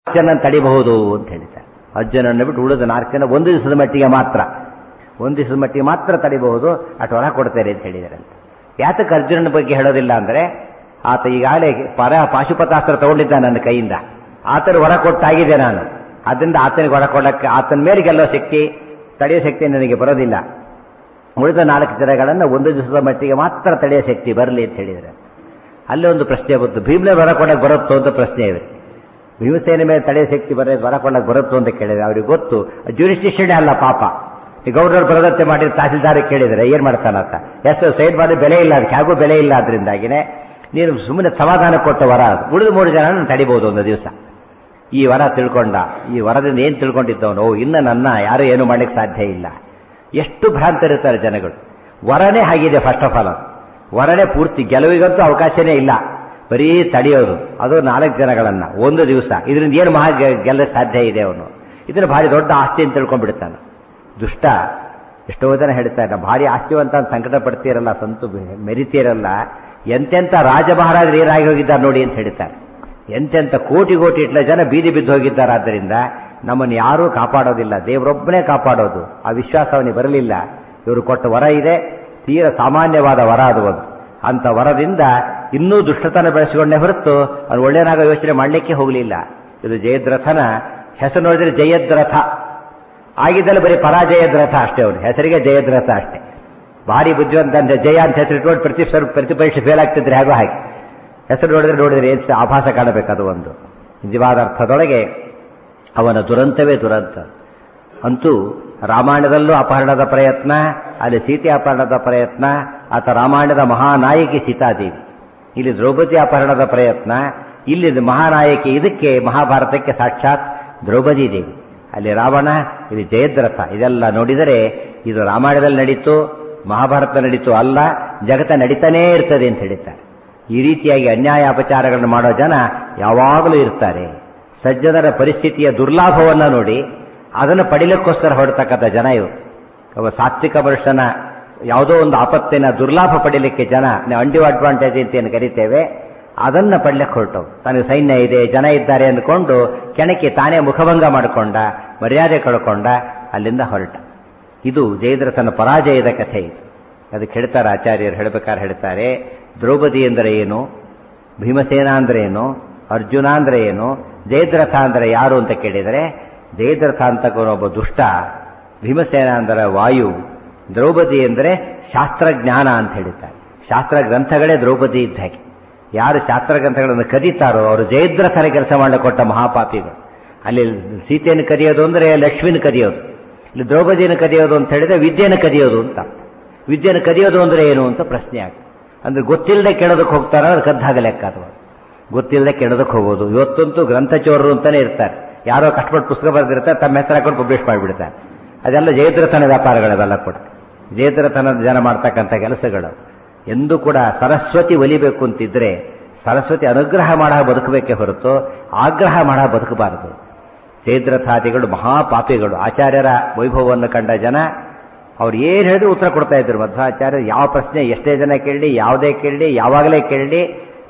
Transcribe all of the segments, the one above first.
ಜನ ತಡಿಬಹುದು ಅಂತ ಹೇಳ್ತಾರೆ ಅರ್ಜುನನ್ನು ಬಿಟ್ಟು ಉಳಿದ ನಾಲ್ಕು ಜನ ಒಂದು ದಿವಸದ ಮಟ್ಟಿಗೆ ಮಾತ್ರ ಒಂದು ದಿವಸದ ಮಟ್ಟಿಗೆ ಮಾತ್ರ ತಡಿಬಹುದು ಅಷ್ಟು ಹೊರ ಕೊಡ್ತಾರೆ ಅಂತ ಹೇಳಿದ್ದಾರೆ ಅಂತ ಯಾತಕ್ಕೆ ಅರ್ಜುನನ ಬಗ್ಗೆ ಹೇಳೋದಿಲ್ಲ ಅಂದ್ರೆ ಆತ ಈಗಾಗಲೇ ಪರ ಪಾಶುಪತಾಸ್ತ್ರ ತಗೊಂಡಿದ್ದ ನನ್ನ ಕೈಯಿಂದ ಆತನ ಹೊರ ಕೊಟ್ಟಾಗಿದೆ ನಾನು ಅದರಿಂದ ಆತನಿಗೆ ಹೊರ ಕೊಡಕ್ಕೆ ಆತನ ಮೇಲೆ ಗೆಲ್ಲೋ ಶಕ್ತಿ ತಡೆಯೋ ಶಕ್ತಿ ನನಗೆ ಬರೋದಿಲ್ಲ ಉಳಿದ ನಾಲ್ಕು ಜನಗಳನ್ನು ಒಂದು ದಿವಸದ ಮಟ್ಟಿಗೆ ಮಾತ್ರ ತಡೆಯೋ ಶಕ್ತಿ ಬರಲಿ ಅಂತ ಹೇಳಿದರೆ ಅಲ್ಲಿ ಒಂದು ಪ್ರಶ್ನೆ ಬಂತು ಭೀಮ್ಲೆ ಹೊರ ಕೊಡಕ್ಕೆ ಬರುತ್ತೋ ಅಂತ ಪ್ರಶ್ನೆ ಇದೆ ಭೀಮಸೇನೆ ಮೇಲೆ ತಡೆಯೋ ಶಕ್ತಿ ಬರ ಹೊರ ಕೊಡಕ್ಕೆ ಬರುತ್ತೋ ಅಂತ ಕೇಳಿದ್ರೆ ಅವ್ರಿಗೆ ಗೊತ್ತು ಜ್ಯೂರಿಸ್ಟಿಷನ್ ಅಲ್ಲ ಪಾಪ ಈ ಗೌರ್ನರ್ ಬರದತ್ತೆ ಮಾಡಿ ತಹಸೀಲ್ದಾರ್ ಕೇಳಿದರೆ ಏನ್ ಮಾಡ್ತಾನಂತ ಎಸ್ ಸೈಡ್ ಮಾಡಿ ಬೆಲೆ ಇಲ್ಲ ಅದಕ್ಕೆ ಹಾಗೂ ಬೆಲೆ ಇಲ್ಲ ಅದರಿಂದಾಗಿನೇ ನೀನು ಸುಮ್ಮನೆ ಸಮಾಧಾನ ಕೊಟ್ಟ ವರ ಅದು. ಉಳಿದ ಮೂರು ಜನ ತಡಿಬಹುದು ಒಂದು ದಿವಸ ಈ ವರ ತಿಳ್ಕೊಂಡ ಈ ವರದಿಂದ ಏನ್ ತಿಳ್ಕೊಂಡಿದ್ದವನು ಓ ಇನ್ನು ನನ್ನ ಯಾರು ಏನು ಮಾಡ್ಲಿಕ್ಕೆ ಸಾಧ್ಯ ಇಲ್ಲ ಎಷ್ಟು ಭ್ರಾಂತರಿರ್ತಾರೆ ಜನಗಳು ವರನೇ ಆಗಿದೆ ಫಸ್ಟ್ ಆಫ್ ಆಲ್ ವರನೇ ಪೂರ್ತಿ ಗೆಲುವಿಗಂತೂ ಅವಕಾಶನೇ ಇಲ್ಲ ಬರೀ ತಡೆಯೋದು ಅದು ನಾಲ್ಕು ಜನಗಳನ್ನ ಒಂದು ದಿವಸ ಇದರಿಂದ ಏನು ಮಹಾ ಗೆ- ಗೆಲ್ಲಕ್ಕೆ ಸಾಧ್ಯ ಇದೆ ಅವನು ಇದನ್ನ ಭಾರಿ ದೊಡ್ಡ ಆಸ್ತಿ ಅಂತ ತಿಳ್ಕೊಂಡ್ಬಿಡ್ತಾನೆ ದುಷ್ಟ ಎಷ್ಟೋ ಜನ ಹೇಳ್ತಾರೆ "ನಾ ಭಾರಿ ಆಸ್ತಿವಂತ ಅಂತ ಸಂಕಟ ಪಡ್ತೀರಲ್ಲ ಸಂತು ಮೆರಿತೀರಲ್ಲ ಎಂತೆಂತ ರಾಜ ಮಹಾರಾಜರು ಏನಾಗಿ ಹೋಗಿದ್ದಾರೆ ನೋಡಿ ಅಂತ ಹೇಳ್ತಾರೆ ಎಂತೆಂತ ಕೋಟಿ ಕೋಟಿ ಇಟ್ಲ ಜನ ಬೀದಿ ಬಿದ್ದು ಹೋಗಿದ್ದಾರೆ ಆದ್ದರಿಂದ ನಮ್ಮನ್ನು ಯಾರೂ ಕಾಪಾಡೋದಿಲ್ಲ ದೇವರೊಬ್ಬನೇ ಕಾಪಾಡೋದು ಆ ವಿಶ್ವಾಸ ಅವನಿಗೆ ಬರಲಿಲ್ಲ ಇವರು ಕೊಟ್ಟ ವರ ಇದೆ ತೀರ ಸಾಮಾನ್ಯವಾದ ವರ ಅದು ಒಂದು ಅಂತ ವರದಿಂದ ಇನ್ನೂ ದುಷ್ಟತನ ಬೆಳೆಸಿಕೊಂಡೇ ಹೊರತು ಅವನು ಒಳ್ಳೆಯನಾಗ ಯೋಚನೆ ಮಾಡಲಿಕ್ಕೆ ಹೋಗಲಿಲ್ಲ ಇದು ಜಯದ್ರಥನ ಹೆಸರು ನೋಡಿದ್ರೆ ಜಯದ್ರಥ ಆಗಿದ್ದಲ್ಲಿ ಬರೀ ಪರಾಜಯದ ರಥ ಅಷ್ಟೇ ಅವನು ಹೆಸರಿಗೆ ಜಯದ ರಥ ಅಷ್ಟೇ ಭಾರಿ ಬುದ್ಧಿವಂತ ಅಂತ ಜಯ ಅಂತ ಹೆಸರು ಇಟ್ಕೊಂಡು ಪ್ರತಿ ಸರ್ ಪ್ರತಿ ಪರೀಕ್ಷೆ ಫೇಲ್ ಆಗ್ತಿದ್ರೆ ಹಾಗೋ ಹಾಗೆ ಹೆಸರು ನೋಡಿದ್ರೆ ನೋಡಿದ್ರೆ ಏನು ಆಭಾಸ ಕಾಣಬೇಕು ಅದು ಒಂದು ನಿಜವಾದ ಅರ್ಥದೊಳಗೆ ಅವನ ದುರಂತವೇ ದುರಂತ ಅಂತೂ ರಾಮಾಯಣದಲ್ಲೂ ಅಪಹರಣದ ಪ್ರಯತ್ನ ಅಲ್ಲಿ ಸೀತೆ ಅಪಹರಣದ ಪ್ರಯತ್ನ ಆತ ರಾಮಾಯಣದ ಮಹಾನಾಯಕಿ ಸೀತಾದೇವಿ ಇಲ್ಲಿ ದ್ರೌಪದಿ ಅಪಹರಣದ ಪ್ರಯತ್ನ ಇಲ್ಲಿ ಮಹಾನಾಯಕಿ ಇದಕ್ಕೆ ಮಹಾಭಾರತಕ್ಕೆ ಸಾಕ್ಷಾತ್ ದ್ರೌಪದಿ ದೇವಿ ಅಲ್ಲಿ ರಾವಣ ಇಲ್ಲಿ ಜಯದ್ರಥ ಇದೆಲ್ಲ ನೋಡಿದರೆ ಇದು ರಾಮಾಯಣದಲ್ಲಿ ನಡೀತು ಮಹಾಭಾರತ ನಡೀತು ಅಲ್ಲ ಜಗತ್ತ ನಡೀತಾನೇ ಇರ್ತದೆ ಅಂತ ಹೇಳ್ತಾರೆ ಈ ರೀತಿಯಾಗಿ ಅನ್ಯಾಯ ಅಪಚಾರಗಳನ್ನು ಮಾಡೋ ಜನ ಯಾವಾಗಲೂ ಇರ್ತಾರೆ ಸಜ್ಜನರ ಪರಿಸ್ಥಿತಿಯ ದುರ್ಲಾಭವನ್ನ ನೋಡಿ ಅದನ್ನು ಪಡಿಲಿಕ್ಕೋಸ್ಕರ ಹೊರಡ್ತಕ್ಕಂಥ ಜನ ಇವರು ಒಬ್ಬ ಸಾತ್ವಿಕ ಮನುಷ್ಯನ ಯಾವುದೋ ಒಂದು ಆಪತ್ತಿನ ದುರ್ಲಾಭ ಪಡಿಲಿಕ್ಕೆ ಜನ ಅಂಡಿವ್ ಅಡ್ವಾಂಟೇಜ್ ಅಂತ ಏನು ಕರಿತೇವೆ ಅದನ್ನ ಪಡ್ಲಿಕ್ಕೆ ಹೊರಟವು ತನಗೆ ಸೈನ್ಯ ಇದೆ ಜನ ಇದ್ದಾರೆ ಅಂದ್ಕೊಂಡು ಕೆಣಕಿ ತಾನೇ ಮುಖಭಂಗ ಮಾಡಿಕೊಂಡ ಮರ್ಯಾದೆ ಕಳ್ಕೊಂಡ ಅಲ್ಲಿಂದ ಹೊರಟ ಇದು ಜಯದ್ರಥನ ಪರಾಜಯದ ಕಥೆ ಇದು ಅದಕ್ಕೆ ಹೇಳ್ತಾರೆ ಆಚಾರ್ಯರು ಹೇಳ್ಬೇಕಾದ್ರೆ ಹೇಳ್ತಾರೆ ದ್ರೌಪದಿ ಅಂದರೆ ಏನು ಭೀಮಸೇನ ಅಂದ್ರೆ ಏನು ಅರ್ಜುನ ಅಂದ್ರೆ ಏನು ಜಯದ್ರಥ ಅಂದ್ರೆ ಯಾರು ಅಂತ ಕೇಳಿದರೆ ಜಯದ್ರಥ ಅಂತಕ್ಕವನೊಬ್ಬ ದುಷ್ಟ ಭೀಮಸೇನ ಅಂದರೆ ವಾಯು ದ್ರೌಪದಿ ಅಂದರೆ ಶಾಸ್ತ್ರಜ್ಞಾನ ಅಂತ ಹೇಳ್ತಾರೆ ಶಾಸ್ತ್ರ ಗ್ರಂಥಗಳೇ ದ್ರೌಪದಿ ಇದ್ದ ಹಾಗೆ ಯಾರು ಶಾಸ್ತ್ರ ಗ್ರಂಥಗಳನ್ನು ಕದೀತಾರೋ ಅವರು ಜಯದ್ರಥನ ಕೆಲಸ ಮಾಡಲಿಕ್ಕೆ ಕೊಟ್ಟ ಮಹಾಪಾಪಿಗಳು ಅಲ್ಲಿ ಸೀತೆಯನ್ನು ಕದಿಯೋದು ಅಂದರೆ ಲಕ್ಷ್ಮಿನ ಕದಿಯೋದು ಇಲ್ಲಿ ದ್ರೌಪದಿಯನ್ನು ಕದಿಯೋದು ಅಂತ ಹೇಳಿದ್ರೆ ವಿದ್ಯೆಯನ್ನು ಕದಿಯೋದು ಅಂತ ವಿದ್ಯೆಯನ್ನು ಕದಿಯೋದು ಅಂದ್ರೆ ಏನು ಅಂತ ಪ್ರಶ್ನೆ ಆಗುತ್ತೆ ಅಂದ್ರೆ ಗೊತ್ತಿಲ್ಲದೆ ಕೆಡೋದಕ್ಕೆ ಹೋಗ್ತಾರ ಅದು ಕದ್ದಾಗ ಲೆಕ್ಕ ಅದು ಗೊತ್ತಿಲ್ಲದೆ ಕೆಡೋದಕ್ಕೆ ಹೋಗೋದು ಇವತ್ತಂತೂ ಗ್ರಂಥಚೋರರು ಅಂತಾನೆ ಇರ್ತಾರೆ ಯಾರೋ ಕಷ್ಟಪಟ್ಟು ಪುಸ್ತಕ ಬರೆದಿರ್ತಾರೆ ತಮ್ಮ ಹೆಸರು ಹಾಕೊಂಡು ಪಬ್ಲಿಷ್ ಮಾಡಿಬಿಡ್ತಾರೆ ಅದೆಲ್ಲ ಜಯದ್ರಥನ ವ್ಯಾಪಾರಗಳವೆಲ್ಲ ಕೂಡ ಜಯದ್ರಥನದ ಜನ ಮಾಡ್ತಕ್ಕಂಥ ಕೆಲಸಗಳು ಎಂದೂ ಕೂಡ ಸರಸ್ವತಿ ಒಲಿಬೇಕು ಅಂತಿದ್ರೆ ಸರಸ್ವತಿ ಅನುಗ್ರಹ ಮಾಡ ಬದುಕಬೇಕೇ ಹೊರತು ಆಗ್ರಹ ಮಾಡ ಬದುಕಬಾರದು ಜಯದ್ರಥಾದಿಗಳು ಮಹಾಪಾಪಿಗಳು ಆಚಾರ್ಯರ ವೈಭವವನ್ನು ಕಂಡ ಜನ ಅವ್ರು ಏನು ಹೇಳಿದ್ರು ಉತ್ತರ ಕೊಡ್ತಾ ಇದ್ರು ಮಧ್ವಾಚಾರ್ಯ ಯಾವ ಪ್ರಶ್ನೆ ಎಷ್ಟೇ ಜನ ಕೇಳಲಿ ಯಾವುದೇ ಕೇಳಲಿ ಯಾವಾಗಲೇ ಕೇಳಲಿ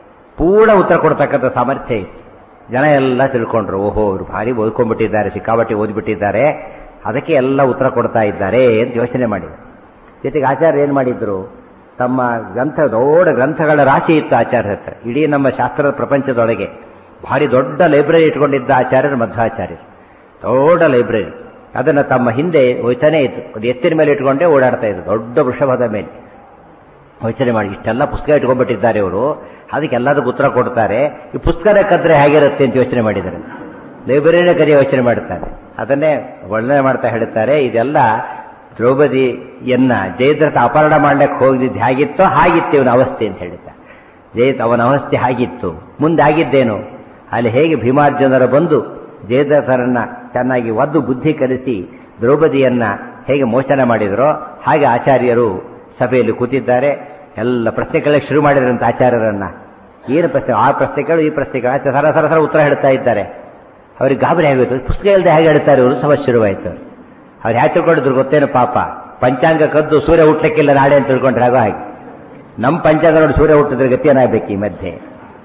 ಪೂರ್ಣ ಉತ್ತರ ಕೊಡ್ತಕ್ಕಂಥ ಸಾಮರ್ಥ್ಯ ಇತ್ತು ಜನ ಎಲ್ಲ ತಿಳ್ಕೊಂಡ್ರು ಓಹೋ ಇವರು ಭಾರಿ ಓದ್ಕೊಂಡ್ಬಿಟ್ಟಿದ್ದಾರೆ ಸಿಕ್ಕಾಬಟ್ಟಿ ಓದ್ಬಿಟ್ಟಿದ್ದಾರೆ ಅದಕ್ಕೆ ಎಲ್ಲ ಉತ್ತರ ಕೊಡ್ತಾ ಇದ್ದಾರೆ ಅಂತ ಯೋಚನೆ ಮಾಡಿದ್ರು ಜೊತೆಗೆ ಆಚಾರ್ಯ ಏನು ಮಾಡಿದ್ರು ತಮ್ಮ ಗ್ರಂಥ ದೊಡ್ಡ ಗ್ರಂಥಗಳ ರಾಶಿ ಇತ್ತು ಆಚಾರ್ಯ ಹತ್ರ ಇಡೀ ನಮ್ಮ ಶಾಸ್ತ್ರದ ಪ್ರಪಂಚದೊಳಗೆ ಭಾರಿ ದೊಡ್ಡ ಲೈಬ್ರರಿ ಇಟ್ಕೊಂಡಿದ್ದ ಆಚಾರ್ಯರು ಮಧ್ವಾಚಾರ್ಯರು ದೊಡ್ಡ ಲೈಬ್ರರಿ ಅದನ್ನು ತಮ್ಮ ಹಿಂದೆ ಹೋಯ್ತಾನೆ ಇತ್ತು ಅದು ಎತ್ತಿನ ಮೇಲೆ ಇಟ್ಕೊಂಡೇ ಓಡಾಡ್ತಾ ಇದ್ರು ದೊಡ್ಡ ವೃಷಭದ ಮೇಲೆ ಯೋಚನೆ ಮಾಡಿ ಇಷ್ಟೆಲ್ಲ ಪುಸ್ತಕ ಇಟ್ಕೊಂಡ್ಬಿಟ್ಟಿದ್ದಾರೆ ಇವರು ಅದಕ್ಕೆ ಎಲ್ಲದಕ್ಕೂ ಉತ್ತರ ಕೊಡ್ತಾರೆ ಈ ಪುಸ್ತಕನೇ ಕದ್ರೆ ಹೇಗಿರುತ್ತೆ ಅಂತ ಯೋಚನೆ ಮಾಡಿದ್ದಾರೆ ಲೈಬ್ರರಿನೇ ಕರೆ ಯೋಚನೆ ಮಾಡ್ತಾರೆ ಅದನ್ನೇ ವರ್ಣನೆ ಮಾಡ್ತಾ ಹೇಳ್ತಾರೆ ಇದೆಲ್ಲ ದ್ರೌಪದಿಯನ್ನ ಜಯದ್ರಥ ಅಪಹರಣ ಮಾಡ್ಲಿಕ್ಕೆ ಹೋಗಿದ್ದು ಹೇಗಿತ್ತೋ ಹಾಗಿತ್ತು ಇವನ ಅವಸ್ಥೆ ಅಂತ ಹೇಳ್ತಾರೆ ಜಯತ್ ಅವನ ಅವಸ್ಥೆ ಹಾಗಿತ್ತು ಮುಂದೆ ಆಗಿದ್ದೇನು ಅಲ್ಲಿ ಹೇಗೆ ಭೀಮಾರ್ಜುನರು ಬಂದು ಜಯದ್ರಥರನ್ನ ಚೆನ್ನಾಗಿ ಒದ್ದು ಬುದ್ಧಿ ಕಲಿಸಿ ದ್ರೌಪದಿಯನ್ನ ಹೇಗೆ ಮೋಚನ ಮಾಡಿದರೋ ಹಾಗೆ ಆಚಾರ್ಯರು ಸಭೆಯಲ್ಲಿ ಕೂತಿದ್ದಾರೆ ಎಲ್ಲ ಪ್ರಶ್ನೆ ಕೇಳಕ್ಕೆ ಶುರು ಮಾಡಿದ್ರಂತ ಆಚಾರ್ಯರನ್ನ ಏನು ಪ್ರಶ್ನೆ ಆ ಪ್ರಶ್ನೆಗಳು ಈ ಪ್ರಶ್ನೆಗಳು ಆಚಾರ್ಯ ಸರ ಸರ ಸರ ಉತ್ತರ ಹೇಳ್ತಾ ಇದ್ದಾರೆ ಅವ್ರಿಗೆ ಗಾಬರಿ ಆಗೋಯ್ತು ಪುಸ್ತಕ ಇಲ್ಲದೆ ಹೇಗೆ ಹೇಳ್ತಾರೆ ಇವರು ಸಮಸ್ಯೆ ಶುರುವಾಯಿತು ಅವ್ರು ಹ್ಯಾಕೆ ತಿಳ್ಕೊಂಡಿದ್ರು ಗೊತ್ತೇನು ಪಾಪ ಪಂಚಾಂಗ ಕದ್ದು ಸೂರ್ಯ ಹುಟ್ಟಲಿಕ್ಕಿಲ್ಲ ನಾಳೆ ಅಂತ ತಿಳ್ಕೊಂಡ್ರೆ ಆಗೋ ಹಾಗೆ ನಮ್ಮ ಪಂಚಾಂಗ ನೋಡಿ ಸೂರ್ಯ ಹುಟ್ಟಿದ್ರೆ ಗತಿ ಏನಾಗಬೇಕು ಈ ಮಧ್ಯೆ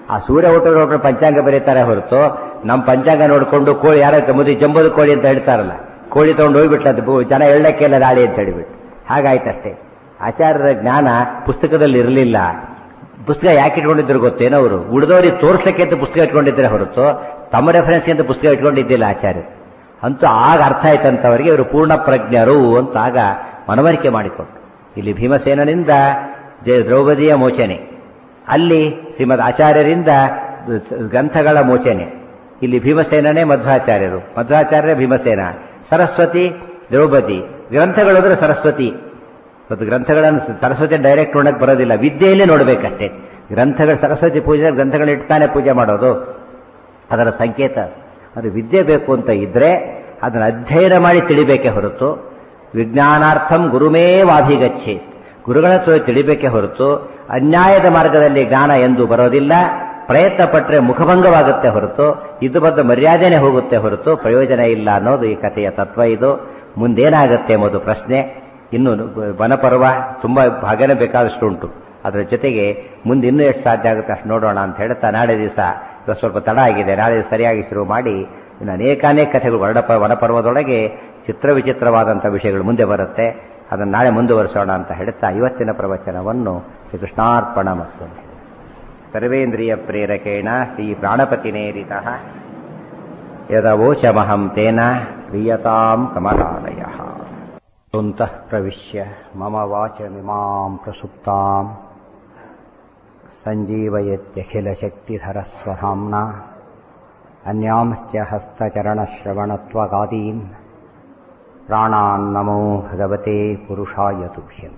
ಆ ಸೂರ್ಯ ಹುಟ್ಟೋರು ಒಬ್ರು ಪಂಚಾಂಗ ಬರೀತಾರೆ ಹೊರತು ನಮ್ಮ ಪಂಚಾಂಗ ನೋಡಿಕೊಂಡು ಕೋಳಿ ಯಾರ ಮುದಿ ಜಂಬದ ಕೋಳಿ ಅಂತ ಹೇಳ್ತಾರಲ್ಲ ಕೋಳಿ ತಗೊಂಡು ಹೋಗ್ಬಿಟ್ಲದ್ದು ಭೂ- ಜನ ಎಳ್ಳಕ್ಕೆಲ್ಲ ದಾಳಿ ಅಂತ ಹೇಳಿಬಿಟ್ಟು ಹಾಗಾಯ್ತಷ್ಟೇ ಆಚಾರ್ಯರ ಜ್ಞಾನ ಪುಸ್ತಕದಲ್ಲಿ ಇರಲಿಲ್ಲ ಪುಸ್ತಕ ಯಾಕೆ ಇಟ್ಕೊಂಡಿದ್ರು ಗೊತ್ತೇನೋ ಅವರು ಉಳಿದವರಿಗೆ ತೋರ್ಸಕ್ಕೆ ಅಂತ ಪುಸ್ತಕ ಇಟ್ಕೊಂಡಿದ್ರೆ ಹೊರತು ತಮ್ಮ ರೆಫರೆನ್ಸ್ಗೆ ಅಂತ ಪುಸ್ತಕ ಇಟ್ಕೊಂಡಿದ್ದಿಲ್ಲ ಆಚಾರ್ಯರು ಅಂತೂ ಆಗ ಅರ್ಥ ಆಯ್ತಂತವರಿಗೆ ಇವರು ಪೂರ್ಣ ಪ್ರಜ್ಞರು ಅಂತ ಆಗ ಮನವರಿಕೆ ಮಾಡಿಕೊಟ್ರು ಇಲ್ಲಿ ಭೀಮಸೇನನಿಂದ ಜಯ ದ್ರೌಪದಿಯ ಮೋಚನೆ ಅಲ್ಲಿ ಶ್ರೀಮದ್ ಆಚಾರ್ಯರಿಂದ ಗ್ರಂಥಗಳ ಮೋಚನೆ ಇಲ್ಲಿ ಭೀಮಸೇನನೇ ಮಧ್ವಾಚಾರ್ಯರು ಮಧ್ವಾಚಾರ್ಯ ಭೀಮಸೇನ ಸರಸ್ವತಿ ದ್ರೌಪದಿ ಗ್ರಂಥಗಳು ಅಂದ್ರೆ ಸರಸ್ವತಿ ಮತ್ತು ಗ್ರಂಥಗಳನ್ನು ಸರಸ್ವತಿ ಡೈರೆಕ್ಟ್ ನೋಡಕ್ ಬರೋದಿಲ್ಲ ವಿದ್ಯೆಯಲ್ಲೇ ನೋಡ್ಬೇಕಷ್ಟೇ ಗ್ರಂಥಗಳು ಸರಸ್ವತಿ ಪೂಜೆ ಗ್ರಂಥಗಳು ಇಟ್ತಾನೆ ಪೂಜೆ ಮಾಡೋದು ಅದರ ಸಂಕೇತ ಅದು ವಿದ್ಯೆ ಬೇಕು ಅಂತ ಇದ್ರೆ ಅದನ್ನು ಅಧ್ಯಯನ ಮಾಡಿ ತಿಳಿಬೇಕೆ ಹೊರತು ವಿಜ್ಞಾನಾರ್ಥಂ ಗುರುಮೇವಾಭಿಗಚ್ಚೆ ಗುರುಗಳ ಹತ್ರ ತಿಳಿಬೇಕೆ ಹೊರತು ಅನ್ಯಾಯದ ಮಾರ್ಗದಲ್ಲಿ ಜ್ಞಾನ ಎಂದು ಬರೋದಿಲ್ಲ ಪ್ರಯತ್ನ ಪಟ್ಟರೆ ಮುಖಭಂಗವಾಗುತ್ತೆ ಹೊರತು ಇದು ಬಂದ ಮರ್ಯಾದೆನೇ ಹೋಗುತ್ತೆ ಹೊರತು ಪ್ರಯೋಜನ ಇಲ್ಲ ಅನ್ನೋದು ಈ ಕಥೆಯ ತತ್ವ ಇದು ಮುಂದೇನಾಗುತ್ತೆ ಎಂಬುದು ಪ್ರಶ್ನೆ ಇನ್ನು ವನಪರ್ವ ತುಂಬ ಭಾಗನೇ ಬೇಕಾದಷ್ಟು ಉಂಟು ಅದರ ಜೊತೆಗೆ ಮುಂದೆ ಇನ್ನೂ ಎಷ್ಟು ಸಾಧ್ಯ ಆಗುತ್ತೆ ಅಷ್ಟು ನೋಡೋಣ ಅಂತ ಹೇಳ್ತಾ ನಾಳೆ ದಿವಸ ಇವತ್ತು ಸ್ವಲ್ಪ ತಡ ಆಗಿದೆ ನಾಳೆ ದಿವಸ ಸರಿಯಾಗಿ ಶುರು ಮಾಡಿ ಇನ್ನು ಅನೇಕಾನೇಕ ಕಥೆಗಳು ವರ್ಣಪ ವನಪರ್ವದೊಳಗೆ ಚಿತ್ರ ವಿಚಿತ್ರವಾದಂಥ ವಿಷಯಗಳು ಮುಂದೆ ಬರುತ್ತೆ ಅದನ್ನು ನಾಳೆ ಮುಂದುವರಿಸೋಣ ಅಂತ ಹೇಳ್ತಾ ಇವತ್ತಿನ ಪ್ರವಚನವನ್ನು ಶ್ರೀ ಕೃಷ್ಣಾರ್ಪಣ ಮತ್ತು ಸರ್ವೇಂದ್ರಿಯ ಪ್ರೇರಕೇಣ ಶ್ರೀ ಪ್ರಾಣಪತಿನೇರಿತ ಯದವೋಚಮಹಂ ತೇನ ಪ್ರಿಯತಾಂ ಕಮಲಾಲಯ न्तः प्रविश्य मम वाचमिमां प्रसुप्ताम् सञ्जीवयत्यखिलशक्तिधरस्वधाम्ना अन्यांश्च हस्तचरणश्रवणत्वगादीन् प्राणान्नमो भगवते पुरुषाय तुभ्यम्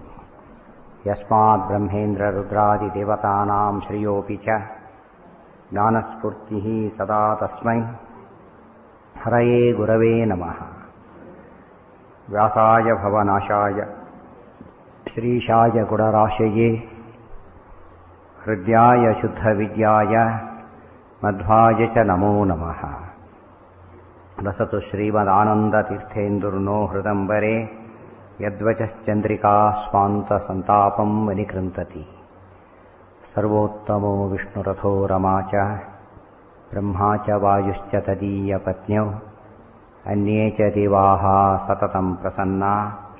यस्माद्ब्रह्मेन्द्ररुद्रादिदेवतानां श्रियोऽपि च ज्ञानस्फूर्तिः सदा तस्मै हरये गुरवे नमः व्यासाय भवनाशाय श्रीशाय गुणराशये हृद्याय शुद्धविद्याय मध्वाय च नमो नमः वसतु श्रीमदानन्दतीर्थेन्दुर्नो हृदम्बरे यद्वचश्चन्द्रिका स्वान्तसन्तापं विनिकृन्तति सर्वोत्तमो विष्णुरथो रमा च ब्रह्मा च वायुश्च तदीयपत्न्यौ अन्ये च देवाः सततं प्रसन्ना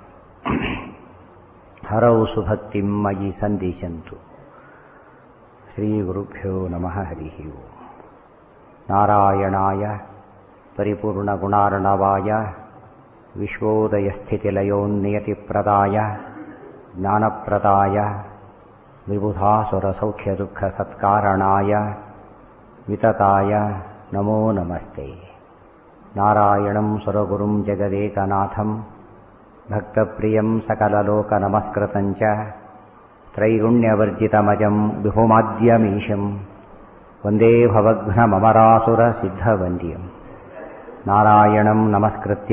हरौ सुभक्तिं मयि सन्दिशन्तु श्रीगुरुभ्यो नमः हरिः ओम् नारायणाय परिपूर्णगुणार्णवाय विश्वोदयस्थितिलयोन्नियतिप्रदाय ज्ञानप्रदाय विबुधासुरसौख्यदुःखसत्कारणाय वितताय नमो नमस्ते नारायणं सुरगुरुं जगदेकनाथं भक्तप्रियं सकललोकनमस्कृतं च त्रैगुण्यवर्जितमजं विभुमाद्यमीशं वन्दे भवघ्नममरासुरसिद्धवन्द्यं नारायणं नमस्कृत्य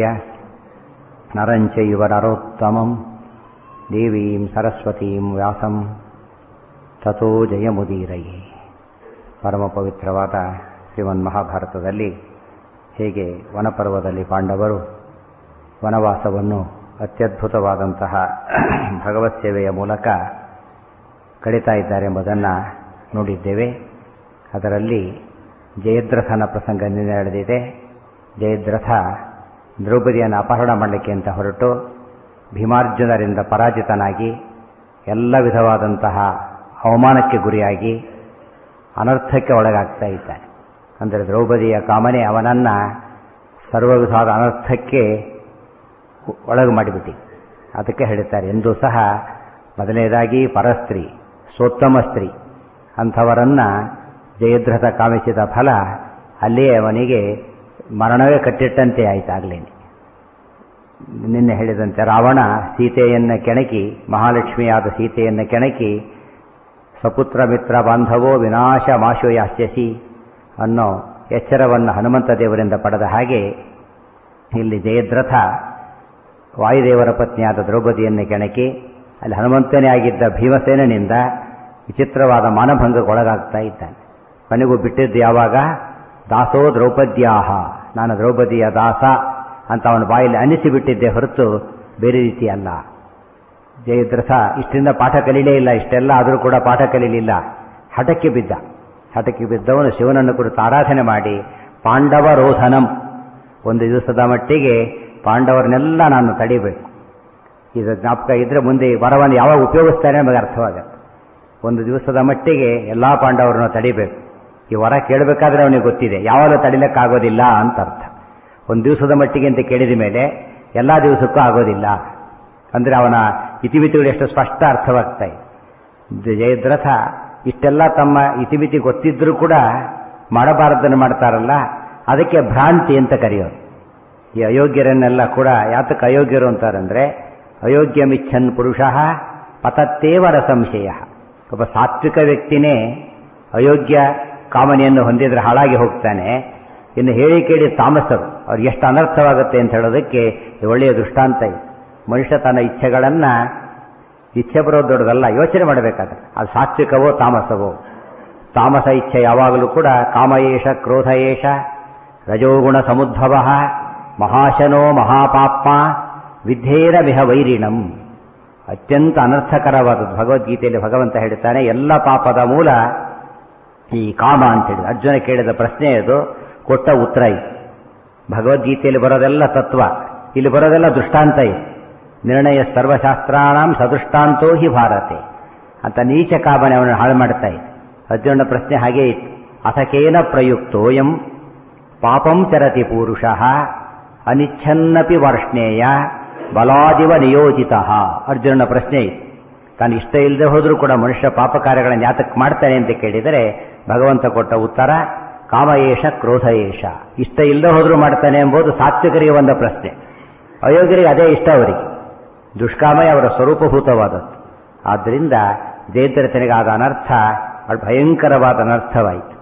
नरं चैव नरोत्तमं देवीं सरस्वतीं व्यासं ತಥೋ ಜಯಮುದೀರಯೇ ಪರಮ ಪವಿತ್ರವಾದ ಶ್ರೀಮನ್ಮಹಾಭಾರತದಲ್ಲಿ ಹೇಗೆ ವನಪರ್ವದಲ್ಲಿ ಪಾಂಡವರು ವನವಾಸವನ್ನು ಅತ್ಯದ್ಭುತವಾದಂತಹ ಭಗವತ್ ಸೇವೆಯ ಮೂಲಕ ಕಳೀತಾ ಇದ್ದಾರೆ ಎಂಬುದನ್ನು ನೋಡಿದ್ದೇವೆ ಅದರಲ್ಲಿ ಜಯದ್ರಥನ ಪ್ರಸಂಗ ನಿನ್ನೆ ನಡೆದಿದೆ ಜಯದ್ರಥ ದ್ರೌಪದಿಯನ್ನು ಅಪಹರಣ ಮಾಡಲಿಕ್ಕೆ ಅಂತ ಹೊರಟು ಭೀಮಾರ್ಜುನರಿಂದ ಪರಾಜಿತನಾಗಿ ಎಲ್ಲ ವಿಧವಾದಂತಹ ಅವಮಾನಕ್ಕೆ ಗುರಿಯಾಗಿ ಅನರ್ಥಕ್ಕೆ ಒಳಗಾಗ್ತಾ ಇದ್ದಾನೆ ಅಂದರೆ ದ್ರೌಪದಿಯ ಕಾಮನೆ ಅವನನ್ನು ಸರ್ವ ವಿಧವಾದ ಅನರ್ಥಕ್ಕೆ ಒಳಗು ಮಾಡಿಬಿಟ್ಟು ಅದಕ್ಕೆ ಹೇಳುತ್ತಾರೆ ಎಂದೂ ಸಹ ಮೊದಲನೇದಾಗಿ ಪರಸ್ತ್ರೀ ಸೋತ್ತಮ ಸ್ತ್ರೀ ಅಂಥವರನ್ನು ಜಯದ್ರಥ ಕಾಮಿಸಿದ ಫಲ ಅಲ್ಲಿಯೇ ಅವನಿಗೆ ಮರಣವೇ ಕಟ್ಟಿಟ್ಟಂತೆ ಆಯಿತಾಗಲೇನೆ ನಿನ್ನೆ ಹೇಳಿದಂತೆ ರಾವಣ ಸೀತೆಯನ್ನು ಕೆಣಕಿ ಮಹಾಲಕ್ಷ್ಮಿಯಾದ ಸೀತೆಯನ್ನು ಕೆಣಕಿ ಸಪುತ್ರ ಮಿತ್ರ ಬಾಂಧವೋ ವಿನಾಶ ಮಾಶೋ ಯಾಸ್ಯಸಿ ಅನ್ನೋ ಎಚ್ಚರವನ್ನು ಹನುಮಂತ ದೇವರಿಂದ ಪಡೆದ ಹಾಗೆ ಇಲ್ಲಿ ಜಯದ್ರಥ ವಾಯುದೇವರ ಪತ್ನಿಯಾದ ದ್ರೌಪದಿಯನ್ನು ಕೆಣಕಿ ಅಲ್ಲಿ ಹನುಮಂತನೇ ಆಗಿದ್ದ ಭೀಮಸೇನನಿಂದ ವಿಚಿತ್ರವಾದ ಮಾನಭಂಗಕ್ಕೊಳಗಾಗ್ತಾ ಇದ್ದಾನೆ ಕೊನೆಗೂ ಬಿಟ್ಟಿದ್ದು ಯಾವಾಗ ದಾಸೋ ದ್ರೌಪದ್ಯಾಹ ನಾನು ದ್ರೌಪದಿಯ ದಾಸ ಅಂತ ಅವನ ಬಾಯಲ್ಲಿ ಅನಿಸಿಬಿಟ್ಟಿದ್ದೆ ಹೊರತು ಬೇರೆ ರೀತಿ ಅಲ್ಲ ಜಯದ್ರಥ ಇಷ್ಟರಿಂದ ಪಾಠ ಕಲೀಲೇ ಇಲ್ಲ ಇಷ್ಟೆಲ್ಲ ಆದರೂ ಕೂಡ ಪಾಠ ಕಲೀಲಿಲ್ಲ ಹಠಕ್ಕೆ ಬಿದ್ದ ಹಠಕ್ಕೆ ಬಿದ್ದವನು ಶಿವನನ್ನು ಕುರಿತು ಆರಾಧನೆ ಮಾಡಿ ಪಾಂಡವ ರೋಧನಂ ಒಂದು ದಿವಸದ ಮಟ್ಟಿಗೆ ಪಾಂಡವರನ್ನೆಲ್ಲ ನಾನು ತಡಿಬೇಕು ಇದು ಜ್ಞಾಪಕ ಇದ್ರೆ ಮುಂದೆ ಈ ವರವನ್ನು ಯಾವಾಗ ಉಪಯೋಗಿಸ್ತಾನೆ ನಮಗೆ ಅರ್ಥವಾಗತ್ತೆ ಒಂದು ದಿವಸದ ಮಟ್ಟಿಗೆ ಎಲ್ಲಾ ಪಾಂಡವರನ್ನು ತಡಿಬೇಕು ಈ ವರ ಕೇಳಬೇಕಾದ್ರೆ ಅವನಿಗೆ ಗೊತ್ತಿದೆ ಯಾವಾಗಲೂ ತಡಿಲಿಕ್ಕಾಗೋದಿಲ್ಲ ಅಂತ ಅರ್ಥ ಒಂದು ದಿವಸದ ಮಟ್ಟಿಗೆ ಅಂತ ಕೇಳಿದ ಮೇಲೆ ಎಲ್ಲಾ ದಿವಸಕ್ಕೂ ಆಗೋದಿಲ್ಲ ಅಂದ್ರೆ ಅವನ ಇತಿಮಿತಿಗಳು ಎಷ್ಟು ಸ್ಪಷ್ಟ ಅರ್ಥವಾಗ್ತಾ ಇದೆ ಜಯದ್ರಥ ಇಷ್ಟೆಲ್ಲ ತಮ್ಮ ಇತಿಮಿತಿ ಗೊತ್ತಿದ್ರೂ ಕೂಡ ಮಾಡಬಾರದನ್ನು ಮಾಡ್ತಾರಲ್ಲ ಅದಕ್ಕೆ ಭ್ರಾಂತಿ ಅಂತ ಕರೆಯೋದು ಈ ಅಯೋಗ್ಯರನ್ನೆಲ್ಲ ಕೂಡ ಯಾತಕ್ಕೆ ಅಯೋಗ್ಯರು ಅಂತಾರಂದ್ರೆ ಅಯೋಗ್ಯಮಿಚ್ಛನ್ ಪುರುಷ ಪತತ್ತೇವರ ಸಂಶಯ ಒಬ್ಬ ಸಾತ್ವಿಕ ವ್ಯಕ್ತಿನೇ ಅಯೋಗ್ಯ ಕಾಮನೆಯನ್ನು ಹೊಂದಿದ್ರೆ ಹಾಳಾಗಿ ಹೋಗ್ತಾನೆ ಇನ್ನು ಹೇಳಿ ಕೇಳಿ ತಾಮಸರು ಅವ್ರಿಗೆ ಎಷ್ಟು ಅನರ್ಥವಾಗುತ್ತೆ ಅಂತ ಹೇಳೋದಕ್ಕೆ ಇದು ಒಳ್ಳೆಯ ದೃಷ್ಟಾಂತ ಇದೆ ಮನುಷ್ಯ ತನ್ನ ಇಚ್ಛೆಗಳನ್ನ ಇಚ್ಛೆ ಬರೋದು ದೊಡ್ಡದಲ್ಲ ಯೋಚನೆ ಮಾಡಬೇಕಾದ್ರೆ ಅದು ಸಾತ್ವಿಕವೋ ತಾಮಸವೋ ತಾಮಸ ಇಚ್ಛೆ ಯಾವಾಗಲೂ ಕೂಡ ಕಾಮಯೇಷ ಕ್ರೋಧ ಏಷ ರಜೋಗುಣ ಸಮುದ್ಭವ ಮಹಾಶನೋ ಮಹಾಪಾಪ್ಮ ವಿಧೇರ ವಿಹ ವೈರಿಣಂ ಅತ್ಯಂತ ಅನರ್ಥಕರವಾದದ್ದು ಭಗವದ್ಗೀತೆಯಲ್ಲಿ ಭಗವಂತ ಹೇಳ್ತಾನೆ ಎಲ್ಲ ಪಾಪದ ಮೂಲ ಈ ಕಾಮ ಅಂತ ಹೇಳಿದ ಅರ್ಜುನ ಕೇಳಿದ ಪ್ರಶ್ನೆ ಅದು ಕೊಟ್ಟ ಉತ್ತರ ಇದು ಭಗವದ್ಗೀತೆಯಲ್ಲಿ ಬರೋದೆಲ್ಲ ತತ್ವ ಇಲ್ಲಿ ಬರೋದೆಲ್ಲ ದೃಷ್ಟಾಂತ ಇದು ನಿರ್ಣಯ ಸರ್ವಶಾಸ್ತ್ರಾಣಂ ಸದೃಷ್ಟಾಂತೋ ಹಿ ಭಾರತೆ ಅಂತ ನೀಚ ಕಾಮನೆ ಅವನು ಹಾಳು ಮಾಡ್ತಾ ಇದೆ ಅರ್ಜುನ ಪ್ರಶ್ನೆ ಹಾಗೇ ಇತ್ತು ಅಥಕೇನ ಪ್ರಯುಕ್ತೋಯಂ ಪಾಪಂ ಚರತಿ ಪೂರುಷ ಅನಿಚ್ಛನ್ನಪಿ ವಾರ್ಷ್ಣೇಯ ಬಲಾದಿವ ನಿಯೋಜಿತ ಅರ್ಜುನನ ಪ್ರಶ್ನೆ ಇತ್ತು ತಾನು ಇಷ್ಟ ಇಲ್ಲದೆ ಹೋದರೂ ಕೂಡ ಮನುಷ್ಯ ಪಾಪ ಕಾರ್ಯಗಳನ್ನು ಯಾತಕ್ಕೆ ಮಾಡ್ತಾನೆ ಅಂತ ಕೇಳಿದರೆ ಭಗವಂತ ಕೊಟ್ಟ ಉತ್ತರ ಕಾಮಯೇಷ ಕ್ರೋಧಯೇಷ ಇಷ್ಟ ಇಲ್ಲದೆ ಹೋದರೂ ಮಾಡ್ತಾನೆ ಎಂಬುದು ಸಾತ್ವಿಕರಿಗೆ ಬಂದ ಪ್ರಶ್ನೆ ಅಯೋಗ್ಯರಿಗೆ ಅದೇ ಇಷ್ಟ ಅವರಿಗೆ ದುಷ್ಕಾಮಯ ಅವರ ಸ್ವರೂಪಭೂತವಾದದ್ದು ಆದ್ದರಿಂದ ಜಯದ್ರಥನಿಗಾದ ಅನರ್ಥ ಭಯಂಕರವಾದ ಅನರ್ಥವಾಯಿತು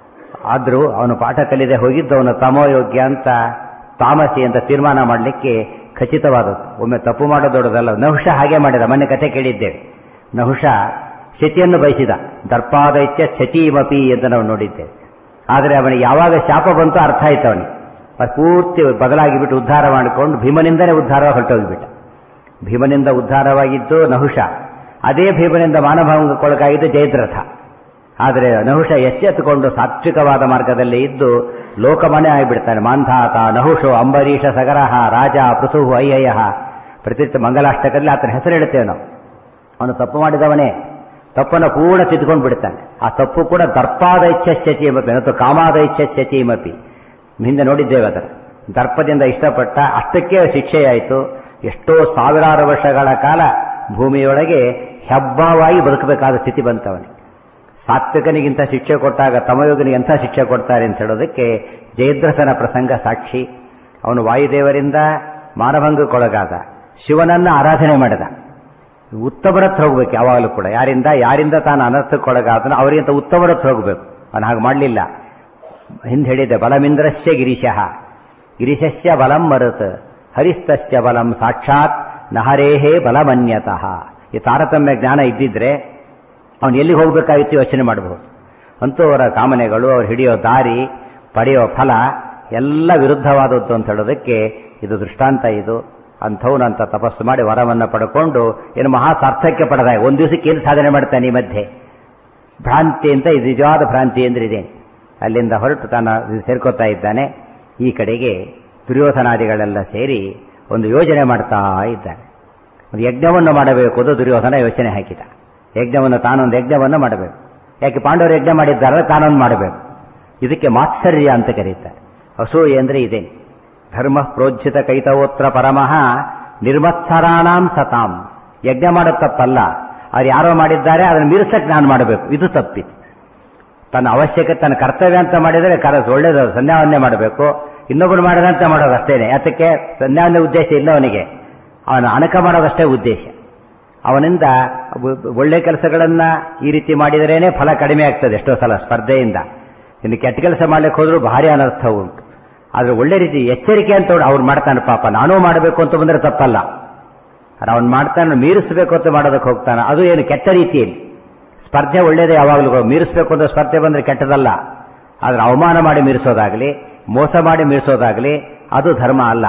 ಆದರೂ ಅವನು ಪಾಠ ಕಲಿದೆ ಹೋಗಿದ್ದು ಅವನು ತಮೋಯೋಗ್ಯ ಅಂತ ತಾಮಸಿ ಅಂತ ತೀರ್ಮಾನ ಮಾಡಲಿಕ್ಕೆ ಖಚಿತವಾದದ್ದು ಒಮ್ಮೆ ತಪ್ಪು ಮಾಡೋದೊಡದಲ್ಲ ನಹುಷ ಹಾಗೆ ಮಾಡಿದ ಮೊನ್ನೆ ಕತೆ ಕೇಳಿದ್ದೇವೆ ನಹುಷ ಶಚಿಯನ್ನು ಬಯಸಿದ ದರ್ಪಾದೈತ್ಯ ಶಚೀಮಪಿ ಅಂತ ನಾವು ನೋಡಿದ್ದೇವೆ ಆದರೆ ಅವನಿಗೆ ಯಾವಾಗ ಶಾಪ ಬಂತು ಅರ್ಥ ಆಯ್ತು ಅವನಿಗೆ ಅದು ಪೂರ್ತಿ ಬದಲಾಗಿಬಿಟ್ಟು ಉದ್ಧಾರ ಮಾಡಿಕೊಂಡು ಭೀಮನಿಂದನೇ ಉದ್ಧಾರ ಹೊರಟೋಗಿಬಿಟ್ಟ ಭೀಮನಿಂದ ಉದ್ಧಾರವಾಗಿದ್ದು ನಹುಷ ಅದೇ ಭೀಮನಿಂದ ಮಾನಭಂಗಕ್ಕೊಳಗಾಗಿದ್ದು ಜಯದ್ರಥ ಆದರೆ ನಹುಷ ಎಚ್ಚೆತ್ತುಕೊಂಡು ಸಾತ್ವಿಕವಾದ ಮಾರ್ಗದಲ್ಲಿ ಇದ್ದು ಲೋಕಮನೆ ಆಗಿಬಿಡ್ತಾನೆ ಮಾಂಧಾತ ನಹುಷೋ ಅಂಬರೀಷ ಸಗರಹ ರಾಜ ಪೃಥು ಅಯ್ಯಯ್ಯ ಪ್ರತಿಷ್ಠ ಮಂಗಲಾಷ್ಟಕದಲ್ಲಿ ಆತನ ಹೆಸರು ಹೇಳ್ತೇವೆ ನಾವು ಅವನು ತಪ್ಪು ಮಾಡಿದವನೇ ತಪ್ಪನ್ನು ಪೂರ್ಣ ತಿದ್ದುಕೊಂಡು ಬಿಡ್ತಾನೆ ಆ ತಪ್ಪು ಕೂಡ ದರ್ಪಾದೈಚ್ಛ್ಯಚೀಮಪಿ ಮತ್ತು ಕಾಮಾದೈಚ್ಛ್ಯಚೀಮಪಿ ಹಿಂದೆ ನೋಡಿದ್ದೇವೆ ಅದರ ದರ್ಪದಿಂದ ಇಷ್ಟಪಟ್ಟ ಅಷ್ಟಕ್ಕೆ ಶಿಕ್ಷೆಯಾಯಿತು ಎಷ್ಟೋ ಸಾವಿರಾರು ವರ್ಷಗಳ ಕಾಲ ಭೂಮಿಯೊಳಗೆ ಹೆಬ್ಬವಾಗಿ ಬದುಕಬೇಕಾದ ಸ್ಥಿತಿ ಬಂತವನಿಗೆ ಸಾತ್ವಿಕನಿಗಿಂತ ಶಿಕ್ಷೆ ಕೊಟ್ಟಾಗ ತಮಯೋಗನಿಗೆ ಎಂಥ ಶಿಕ್ಷೆ ಕೊಡ್ತಾರೆ ಅಂತ ಹೇಳೋದಕ್ಕೆ ಜಯದ್ರಥನ ಪ್ರಸಂಗ ಸಾಕ್ಷಿ ಅವನು ವಾಯುದೇವರಿಂದ ಮಾನಭಂಗಕ್ಕೊಳಗಾದ ಶಿವನನ್ನ ಆರಾಧನೆ ಮಾಡಿದ ಉತ್ತಮರ ಹತ್ರ ಹೋಗ್ಬೇಕು ಯಾವಾಗಲೂ ಕೂಡ ಯಾರಿಂದ ಯಾರಿಂದ ತಾನು ಅನರ್ಥಕ್ಕೊಳಗಾದನೋ ಅವರಿಗಿಂತ ಉತ್ತಮರ ಹತ್ರ ಹೋಗ್ಬೇಕು ಅವನು ಹಾಗೆ ಮಾಡಲಿಲ್ಲ ಹಿಂದೆ ಹೇಳಿದ್ದೆ ಬಲಮಿಂದ್ರಸ್ಯ ಗಿರೀಶಃ ಗಿರೀಶಸ್ಯ ಬಲಂ ಮರುತ್ ಹರಿಸ್ತಸ್ಯ ಬಲಂ ಸಾಕ್ಷಾತ್ ನಹರೇಹೇ ಬಲಮನ್ಯತಃ ಈ ತಾರತಮ್ಯ ಜ್ಞಾನ ಇದ್ದಿದ್ರೆ ಅವನು ಎಲ್ಲಿಗೆ ಹೋಗಬೇಕಾಗಿತ್ತು ಯೋಚನೆ ಮಾಡಬಹುದು ಅಂತೂ ಅವರ ಕಾಮನೆಗಳು ಅವ್ರು ಹಿಡಿಯೋ ದಾರಿ ಪಡೆಯೋ ಫಲ ಎಲ್ಲ ವಿರುದ್ಧವಾದದ್ದು ಅಂತ ಹೇಳೋದಕ್ಕೆ ಇದು ದೃಷ್ಟಾಂತ ಇದು ಅಂಥವನಂತ ತಪಸ್ಸು ಮಾಡಿ ವರವನ್ನು ಪಡ್ಕೊಂಡು ಏನು ಮಹಾ ಸಾರ್ಥಕ್ಯ ಪಡೆದಾಗ ಒಂದು ದಿವಸಕ್ಕೆ ಏನು ಸಾಧನೆ ಮಾಡ್ತಾನೆ ಈ ಮಧ್ಯೆ ಭ್ರಾಂತಿ ಅಂತ ಇದು ನಿಜವಾದ ಭ್ರಾಂತಿ ಅಂದ್ರೆ ಇದೆ ಅಲ್ಲಿಂದ ಹೊರಟು ತಾನು ಸೇರ್ಕೋತಾ ಇದ್ದಾನೆ ಈ ಕಡೆಗೆ ದುರ್ಯೋಧನಾದಿಗಳೆಲ್ಲ ಸೇರಿ ಒಂದು ಯೋಜನೆ ಮಾಡ್ತಾ ಇದ್ದಾರೆ ಒಂದು ಯಜ್ಞವನ್ನು ಮಾಡಬೇಕು ಅದು ದುರ್ಯೋಧನ ಯೋಚನೆ ಹಾಕಿದ ಯಜ್ಞವನ್ನು ತಾನೊಂದು ಯಜ್ಞವನ್ನು ಮಾಡಬೇಕು ಯಾಕೆ ಪಾಂಡವರು ಯಜ್ಞ ಮಾಡಿದ್ದಾರೆ ತಾನೊಂದು ಮಾಡಬೇಕು ಇದಕ್ಕೆ ಮಾತ್ಸರ್ಯ ಅಂತ ಕರೀತಾರೆ ಅಸೂಯೆ ಅಂದ್ರೆ ಇದೆ ಧರ್ಮ ಪ್ರೋಜ್ಜಿತ ಕೈತವೋತ್ರ ಪರಮಃ ನಿರ್ಮತ್ಸರಾಣಾಂ ಸತಾಂ ಯಜ್ಞ ಮಾಡೋದು ತಪ್ಪಲ್ಲ ಅವ್ರು ಯಾರೋ ಮಾಡಿದ್ದಾರೆ ಅದನ್ನು ಮೀರಿಸಕ್ಕೆ ನಾನು ಮಾಡಬೇಕು ಇದು ತಪ್ಪಿತು ತನ್ನ ಅವಶ್ಯಕತೆ ತನ್ನ ಕರ್ತವ್ಯ ಅಂತ ಮಾಡಿದರೆ ಕರ ಒಳ್ಳೇದು ಸಂಧ್ಯಾವನ್ನೇ ಮಾಡಬೇಕು ಇನ್ನೊಬ್ಬರು ಮಾಡಿದಂತೆ ಮಾಡೋದು ಅಷ್ಟೇನೆ ಯಾತಕ್ಕೆ ಸಂಧ್ಯಾವನ್ನೇ ಉದ್ದೇಶ ಇಲ್ಲ ಅವನಿಗೆ ಅವನ ಅಣಕ ಮಾಡೋದಷ್ಟೇ ಉದ್ದೇಶ ಅವನಿಂದ ಒಳ್ಳೆ ಕೆಲಸಗಳನ್ನ ಈ ರೀತಿ ಮಾಡಿದರೇನೆ ಫಲ ಕಡಿಮೆ ಆಗ್ತದೆ ಎಷ್ಟೋ ಸಲ ಸ್ಪರ್ಧೆಯಿಂದ ಇನ್ನು ಕೆಟ್ಟ ಕೆಲಸ ಮಾಡ್ಲಿಕ್ಕೆ ಹೋದ್ರೂ ಭಾರಿ ಅನರ್ಥ ಉಂಟು ಆದ್ರೆ ಒಳ್ಳೆ ರೀತಿ ಎಚ್ಚರಿಕೆ ಅಂತ ಅವ್ರು ಮಾಡ್ತಾನೆ ಪಾಪ ನಾನೂ ಮಾಡಬೇಕು ಅಂತ ಬಂದ್ರೆ ತಪ್ಪಲ್ಲ ಅವನು ಮಾಡ್ತಾನೆ ಮೀರಿಸಬೇಕು ಅಂತ ಮಾಡೋದಕ್ಕೆ ಹೋಗ್ತಾನೆ ಅದು ಏನು ಕೆಟ್ಟ ರೀತಿಯಲ್ಲಿ ಸ್ಪರ್ಧೆ ಒಳ್ಳೇದೇ ಯಾವಾಗಲೂ ಮೀರಿಸಬೇಕು ಅಂತ ಸ್ಪರ್ಧೆ ಬಂದ್ರೆ ಕೆಟ್ಟದಲ್ಲ ಆದ್ರೆ ಅವಮಾನ ಮಾಡಿ ಮೀರಿಸೋದಾಗ್ಲಿ ಮೋಸ ಮಾಡಿ ಮೀರಿಸೋದಾಗ್ಲಿ ಅದು ಧರ್ಮ ಅಲ್ಲ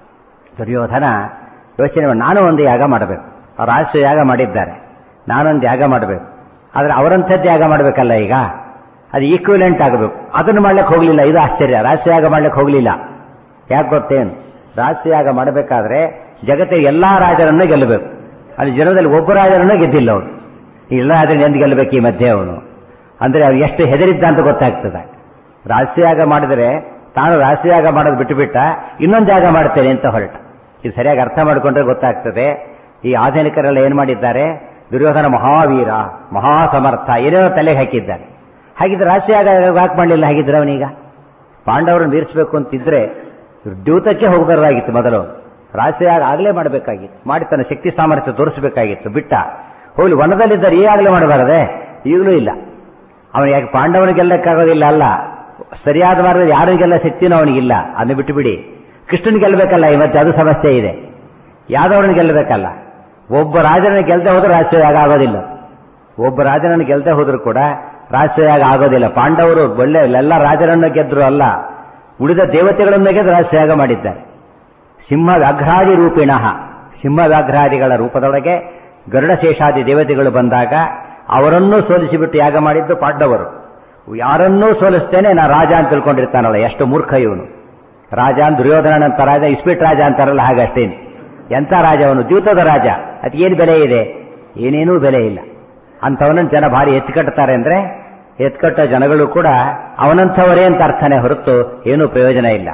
ದುರ್ಯೋಧನ ಯೋಚನೆ ಮಾಡಿ ನಾನು ಒಂದು ಯಾಗ ಮಾಡಬೇಕು ರಾಜಸ್ವ ಯಾಗ ಮಾಡಿದ್ದಾರೆ ನಾನೊಂದು ಯಾಗ ಮಾಡಬೇಕು ಆದ್ರೆ ಅವರಂಥದ್ದು ಯಾಗ ಮಾಡಬೇಕಲ್ಲ ಈಗ ಅದು ಈಕ್ವಿಲೆಂಟ್ ಆಗಬೇಕು ಅದನ್ನು ಮಾಡ್ಲಿಕ್ಕೆ ಹೋಗಲಿಲ್ಲ ಇದು ಆಶ್ಚರ್ಯ ರಾಷ್ಟ್ರಯಾಗ ಮಾಡ್ಲಿಕ್ಕೆ ಹೋಗಲಿಲ್ಲ ಯಾಕೆ ಗೊತ್ತೇನು ರಾಷ್ಟ್ರಯಾಗ ಮಾಡಬೇಕಾದ್ರೆ ಜಗತ್ತಿನ ಎಲ್ಲಾ ರಾಜರನ್ನು ಗೆಲ್ಲಬೇಕು ಅಲ್ಲಿ ಜನದಲ್ಲಿ ಒಬ್ಬ ರಾಜರನ್ನು ಗೆದ್ದಿಲ್ಲ ಅವನು ಈ ಎಲ್ಲ ರಾಜರನ್ನು ಎಂದು ಗೆಲ್ಲಬೇಕು ಈ ಮಧ್ಯೆ ಅವನು ಅಂದ್ರೆ ಅವ್ನು ಎಷ್ಟು ಹೆದರಿದ್ದ ಅಂತ ಗೊತ್ತಾಗ್ತದೆ ರಾಷ್ಟ್ರಯಾಗ ಮಾಡಿದರೆ ತಾನು ರಾಷ್ಟ್ರಯಾಗ ಮಾಡೋದು ಬಿಟ್ಟುಬಿಟ್ಟ ಇನ್ನೊಂದು ಜಾಗ ಮಾಡ್ತೇನೆ ಅಂತ ಹೊರಟ ಇದು ಸರಿಯಾಗಿ ಅರ್ಥ ಮಾಡಿಕೊಂಡ್ರೆ ಗೊತ್ತಾಗ್ತದೆ ಈ ಆಧುನಿಕರೆಲ್ಲ ಏನ್ ಮಾಡಿದ್ದಾರೆ ದುರ್ಯೋಧನ ಮಹಾವೀರ ಮಹಾಸಮರ್ಥ ಏನೇನೋ ತಲೆಗೆ ಹಾಕಿದ್ದಾರೆ ಹಾಗಿದ್ರೆ ರಾಷ್ಟ್ರಯಾಗ ಯಾಕೆ ಮಾಡಲಿಲ್ಲ ಹಾಗಿದ್ರೆ ಅವನೀಗ ಪಾಂಡವರನ್ನು ಮೀರಿಸಬೇಕು ಅಂತಿದ್ರೆ ದ್ಯೂತಕ್ಕೆ ಹೋಗಬಾರ್ದಾಗಿತ್ತು ಮೊದಲು ರಾಷ್ಟ್ರಯಾಗ ಆಗಲೇ ಮಾಡಬೇಕಾಗಿತ್ತು ಮಾಡಿ ತನ್ನ ಶಕ್ತಿ ಸಾಮರ್ಥ್ಯ ತೋರಿಸಬೇಕಾಗಿತ್ತು ಬಿಟ್ಟ ಹೋಗ್ಲಿ ವನದಲ್ಲಿದ್ದಾರೆ ಈಗಾಗಲೇ ಮಾಡಬಾರದೆ ಈಗಲೂ ಇಲ್ಲ ಅವನು ಯಾಕೆ ಪಾಂಡವನ ಗೆಲ್ಲಕ್ಕಾಗೋದಿಲ್ಲ ಅಲ್ಲ ಸರಿಯಾದ ಮಾರ್ಗದಲ್ಲಿ ಯಾರು ಗೆಲ್ಲ ಶಕ್ತಿನೂ ಅವನಿಗಿಲ್ಲ ಅದನ್ನು ಬಿಟ್ಟು ಬಿಡಿ ಕೃಷ್ಣನ್ ಗೆಲ್ಲಬೇಕಲ್ಲ ಈ ಮತ್ತೆ ಅದು ಸಮಸ್ಯೆ ಇದೆ ಯಾದವರನ್ನು ಗೆಲ್ಲಬೇಕಲ್ಲ ಒಬ್ಬ ರಾಜರನ್ನು ಗೆಲ್ಲದೆ ಹೋದ್ರೆ ರಾಷ್ಟ್ರಯಾಗ ಆಗೋದಿಲ್ಲ ಒಬ್ಬ ರಾಜನನ್ನು ಗೆಲ್ಲದೆ ಹೋದ್ರು ಕೂಡ ರಾಷ್ಟ್ರಯಾಗ ಆಗೋದಿಲ್ಲ ಪಾಂಡವರು ಒಳ್ಳೆ ಎಲ್ಲ ರಾಜರನ್ನು ಗೆದ್ರು ಅಲ್ಲ ಉಳಿದ ದೇವತೆಗಳನ್ನು ಗೆದ್ದು ರಾಷ್ಟ್ರಯಾಗ ಮಾಡಿದ್ದಾರೆ ಸಿಂಹ ವ್ಯಾಘ್ರಾದಿ ರೂಪಿಣಃ ಸಿಂಹ ವ್ಯಾಘ್ರಾದಿಗಳ ರೂಪದೊಳಗೆ ಗರುಡಶೇಷಾದಿ ದೇವತೆಗಳು ಬಂದಾಗ ಅವರನ್ನೂ ಸೋಲಿಸಿಬಿಟ್ಟು ಯಾಗ ಮಾಡಿದ್ದು ಪಾಂಡವರು ಯಾರನ್ನೂ ಸೋಲಿಸ್ತೇನೆ ನಾ ರಾಜ ಅಂತ ತಿಳ್ಕೊಂಡಿರ್ತಾನಲ್ಲ ಎಷ್ಟು ಮೂರ್ಖ ಇವನು ರಾಜ ಅಂತ ದುರ್ಯೋಧನ ಅಂತ ರಾಜ ಇಸ್ಪಿಟ್ ರಾಜ ಅಂತಾರಲ್ಲ ಹಾಗಷ್ಟೇನು ಎಂಥ ರಾಜ ಅವನು ದ್ಯೂತದ ರಾಜ ಅದಕ್ಕೇನು ಬೆಲೆ ಇದೆ ಏನೇನೂ ಬೆಲೆ ಇಲ್ಲ ಅಂಥವನನ್ನು ಜನ ಭಾರಿ ಎತ್ಕಟ್ತಾರೆ ಅಂದ್ರೆ ಎತ್ಕಟ್ಟ ಜನಗಳು ಕೂಡ ಅವನಂಥವರೇ ಅಂತ ಅರ್ಥನೇ ಹೊರತು ಏನೂ ಪ್ರಯೋಜನ ಇಲ್ಲ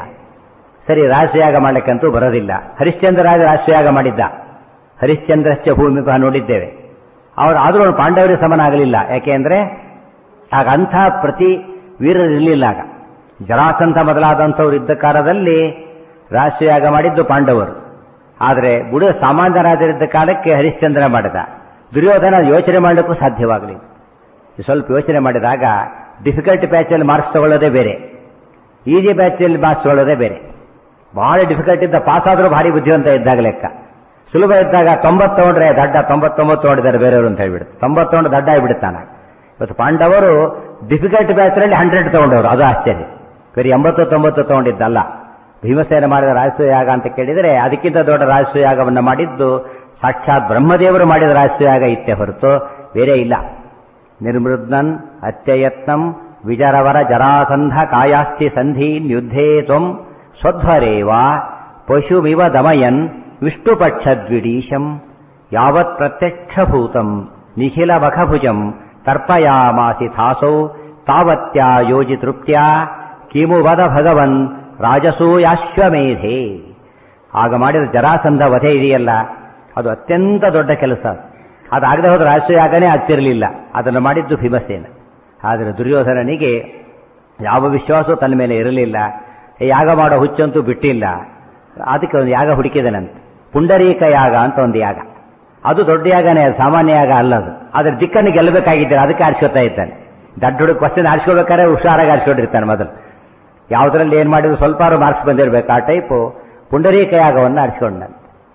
ಸರಿ ರಾಷ್ಟ್ರಯಾಗ ಮಾಡ್ಲಿಕ್ಕಂತೂ ಬರೋದಿಲ್ಲ ಹರಿಶ್ಚಂದ್ರ ರಾಜ ರಾಷ್ಟ್ರಯಾಗ ಮಾಡಿದ್ದ ಹರಿಶ್ಚಂದ್ರಶ್ಚ ಭೂಮಿ ನೋಡಿದ್ದೇವೆ ಅವರು ಆದರೂ ಅವನು ಪಾಂಡವರಿಗೆ ಸಮನ ಆಗಲಿಲ್ಲ ಯಾಕೆಂದ್ರೆ ಆಗ ಅಂಥ ಪ್ರತಿ ವೀರರಿರಲಿಲ್ಲ ಆಗ ಜರಾಸಂಧ ಮೊದಲಾದಂಥವ್ರು ಇದ್ದ ಕಾಲದಲ್ಲಿ ರಾಷ್ಟ್ರಯಾಗ ಮಾಡಿದ್ದು ಪಾಂಡವರು ಆದರೆ ಬುಡ ಸಾಮಾನ್ಯ ರಾಜರಿದ್ದ ಕಾಲಕ್ಕೆ ಹರಿಶ್ಚಂದ್ರ ಮಾಡಿದ ದುರ್ಯೋಧನ ಯೋಚನೆ ಮಾಡಲಿಕ್ಕೂ ಸಾಧ್ಯವಾಗಲಿಲ್ಲ ಸ್ವಲ್ಪ ಯೋಚನೆ ಮಾಡಿದಾಗ ಡಿಫಿಕಲ್ಟ್ ಬ್ಯಾಚಲ್ಲಿ ಮಾರ್ಕ್ಸ್ ತಗೊಳ್ಳೋದೇ ಬೇರೆ ಈಜಿ ಬ್ಯಾಚಲ್ಲಿ ಮಾರ್ಕ್ಸ್ ತಗೊಳ್ಳೋದೇ ಬೇರೆ ಬಹಳ ಡಿಫಿಕಲ್ಟ್ ಇದ್ದ ಪಾಸ್ ಆದರೂ ಭಾರಿ ಬುದ್ಧಿವಂತ ಇದ್ದಾಗ ಲೆಕ್ಕ ಸುಲಭ ಇದ್ದಾಗ ತೊಂಬತ್ತು ತಗೊಂಡ್ರೆ ದಡ್ಡ ತೊಂಬತ್ತೊಂಬತ್ತು ತಗೊಂಡಿದ್ದಾರೆ ಬೇರೆಯವರು ಅಂತ ಹೇಳ್ಬಿಡುತ್ತೆ ತೊಂಬತ್ತು ತಗೊಂಡು ದಡ್ಡ ಆಗಿಬಿಡುತ್ತಾನ ಇವತ್ತು ಪಾಂಡವರು ಡಿಫಿಕಲ್ಟ್ ಬ್ಯಾಚ್ನಲ್ಲಿ ಹಂಡ್ರೆಡ್ ತಗೊಂಡವರು ಅದು ಆಶ್ಚರ್ಯ ಬರೀ ಎಂಬತ್ತು ತೊಂಬತ್ತು ತಗೊಂಡಿದ್ದಲ್ಲ ಭೀಮಸೇನ ಮಾಡಿದ ರಾಜಸೂಯಾಗ ಅಂತ ಕೇಳಿದರೆ ಅದಕ್ಕಿಂತ ದೊಡ್ಡ ರಾಜಸೂಯಾಗವನ್ನು ಮಾಡಿದ್ದು ಸಾಕ್ಷಾತ್ ಬ್ರಹ್ಮದೇವರು ಮಾಡಿದ ರಾಜಸೂಯಾಗ ಇತ್ತೆ ಹೊರತು ಬೇರೆ ಇಲ್ಲ ನಿರ್ಮೃದ್ನನ್ ಅತ್ಯಯತ್ನಂ ವಿಜರವರ ಜರಾಸಂಧ ಕಾಯಾಸ್ತಿ ಸಂಧೀನ್ ಯುದ್ಧೇ ತ್ವಂ ಸ್ವಧ್ವರೇವ ಪಶುಮಿವ ದಮಯನ್ ವಿಷ್ಣುಪಕ್ಷದ್ವಿಡೀಶಂ ಯಾವತ್ ಪ್ರತ್ಯಕ್ಷಭೂತಂ ನಿಖಿಲ ಮಖಭುಜಂ ತರ್ಪಯಾಮಾಸಿ ಥಾಸೌ ತಾವತ್ಯಾ ಯೋಜಿ ತೃಪ್ತ್ಯಾ ಕಿಮು ವದ ಭಗವನ್ ರಾಜಸೂಯಾಶ್ವಮೇಧೆ ಆಗ ಮಾಡಿದ ಜರಾಸಂಧ ವಧೆ ಇದೆಯಲ್ಲ ಅದು ಅತ್ಯಂತ ದೊಡ್ಡ ಕೆಲಸ ಅದಾಗದೆ ಹೋದ್ರೆ ರಾಷ್ಟ್ರಯಾಗನೇ ಆಗ್ತಿರಲಿಲ್ಲ ಅದನ್ನು ಮಾಡಿದ್ದು ಭೀಮಸೇನ ಆದರೆ ದುರ್ಯೋಧನನಿಗೆ ಯಾವ ವಿಶ್ವಾಸವೂ ತನ್ನ ಮೇಲೆ ಇರಲಿಲ್ಲ ಯಾಗ ಮಾಡೋ ಹುಚ್ಚಂತೂ ಬಿಟ್ಟಿಲ್ಲ ಅದಕ್ಕೆ ಒಂದು ಯಾಗ ಹುಡುಕಿದನಂತೆ ಪುಂಡರೀಕ ಯಾಗ ಅಂತ ಒಂದು ಯಾಗ ಅದು ದೊಡ್ಡ ಯಾಗನೇ ಅದು ಸಾಮಾನ್ಯ ಯಾಗ ಅಲ್ಲ ಅದು ಅದ್ರ ದಿಕ್ಕನ್ನು ಗೆಲ್ಲಬೇಕಾಗಿದ್ದಾರೆ ಅದಕ್ಕೆ ಆರಿಸ್ಕೊತಾ ಇದ್ದಾನೆ ದಡ್ಡ ಹುಡುಗ ಕ್ವಶನ್ ಆರಿಸ್ಕೋಬೇಕಾದ್ರೆ ಹುಷಾರಾಗಿ ಆರಿಸ್ಕೊಂಡಿರ್ತಾನೆ ಮೊದಲು ಯಾವುದರಲ್ಲಿ ಏನು ಮಾಡಿದ್ರು ಸ್ವಲ್ಪ ಮಾರ್ಕ್ಸ್ ಬಂದಿರಬೇಕು ಆ ಟೈಪು ಪುಂಡರೀಕ ಯಾಗವನ್ನು ಆರಿಸ್ಕೊಂಡಂತೆ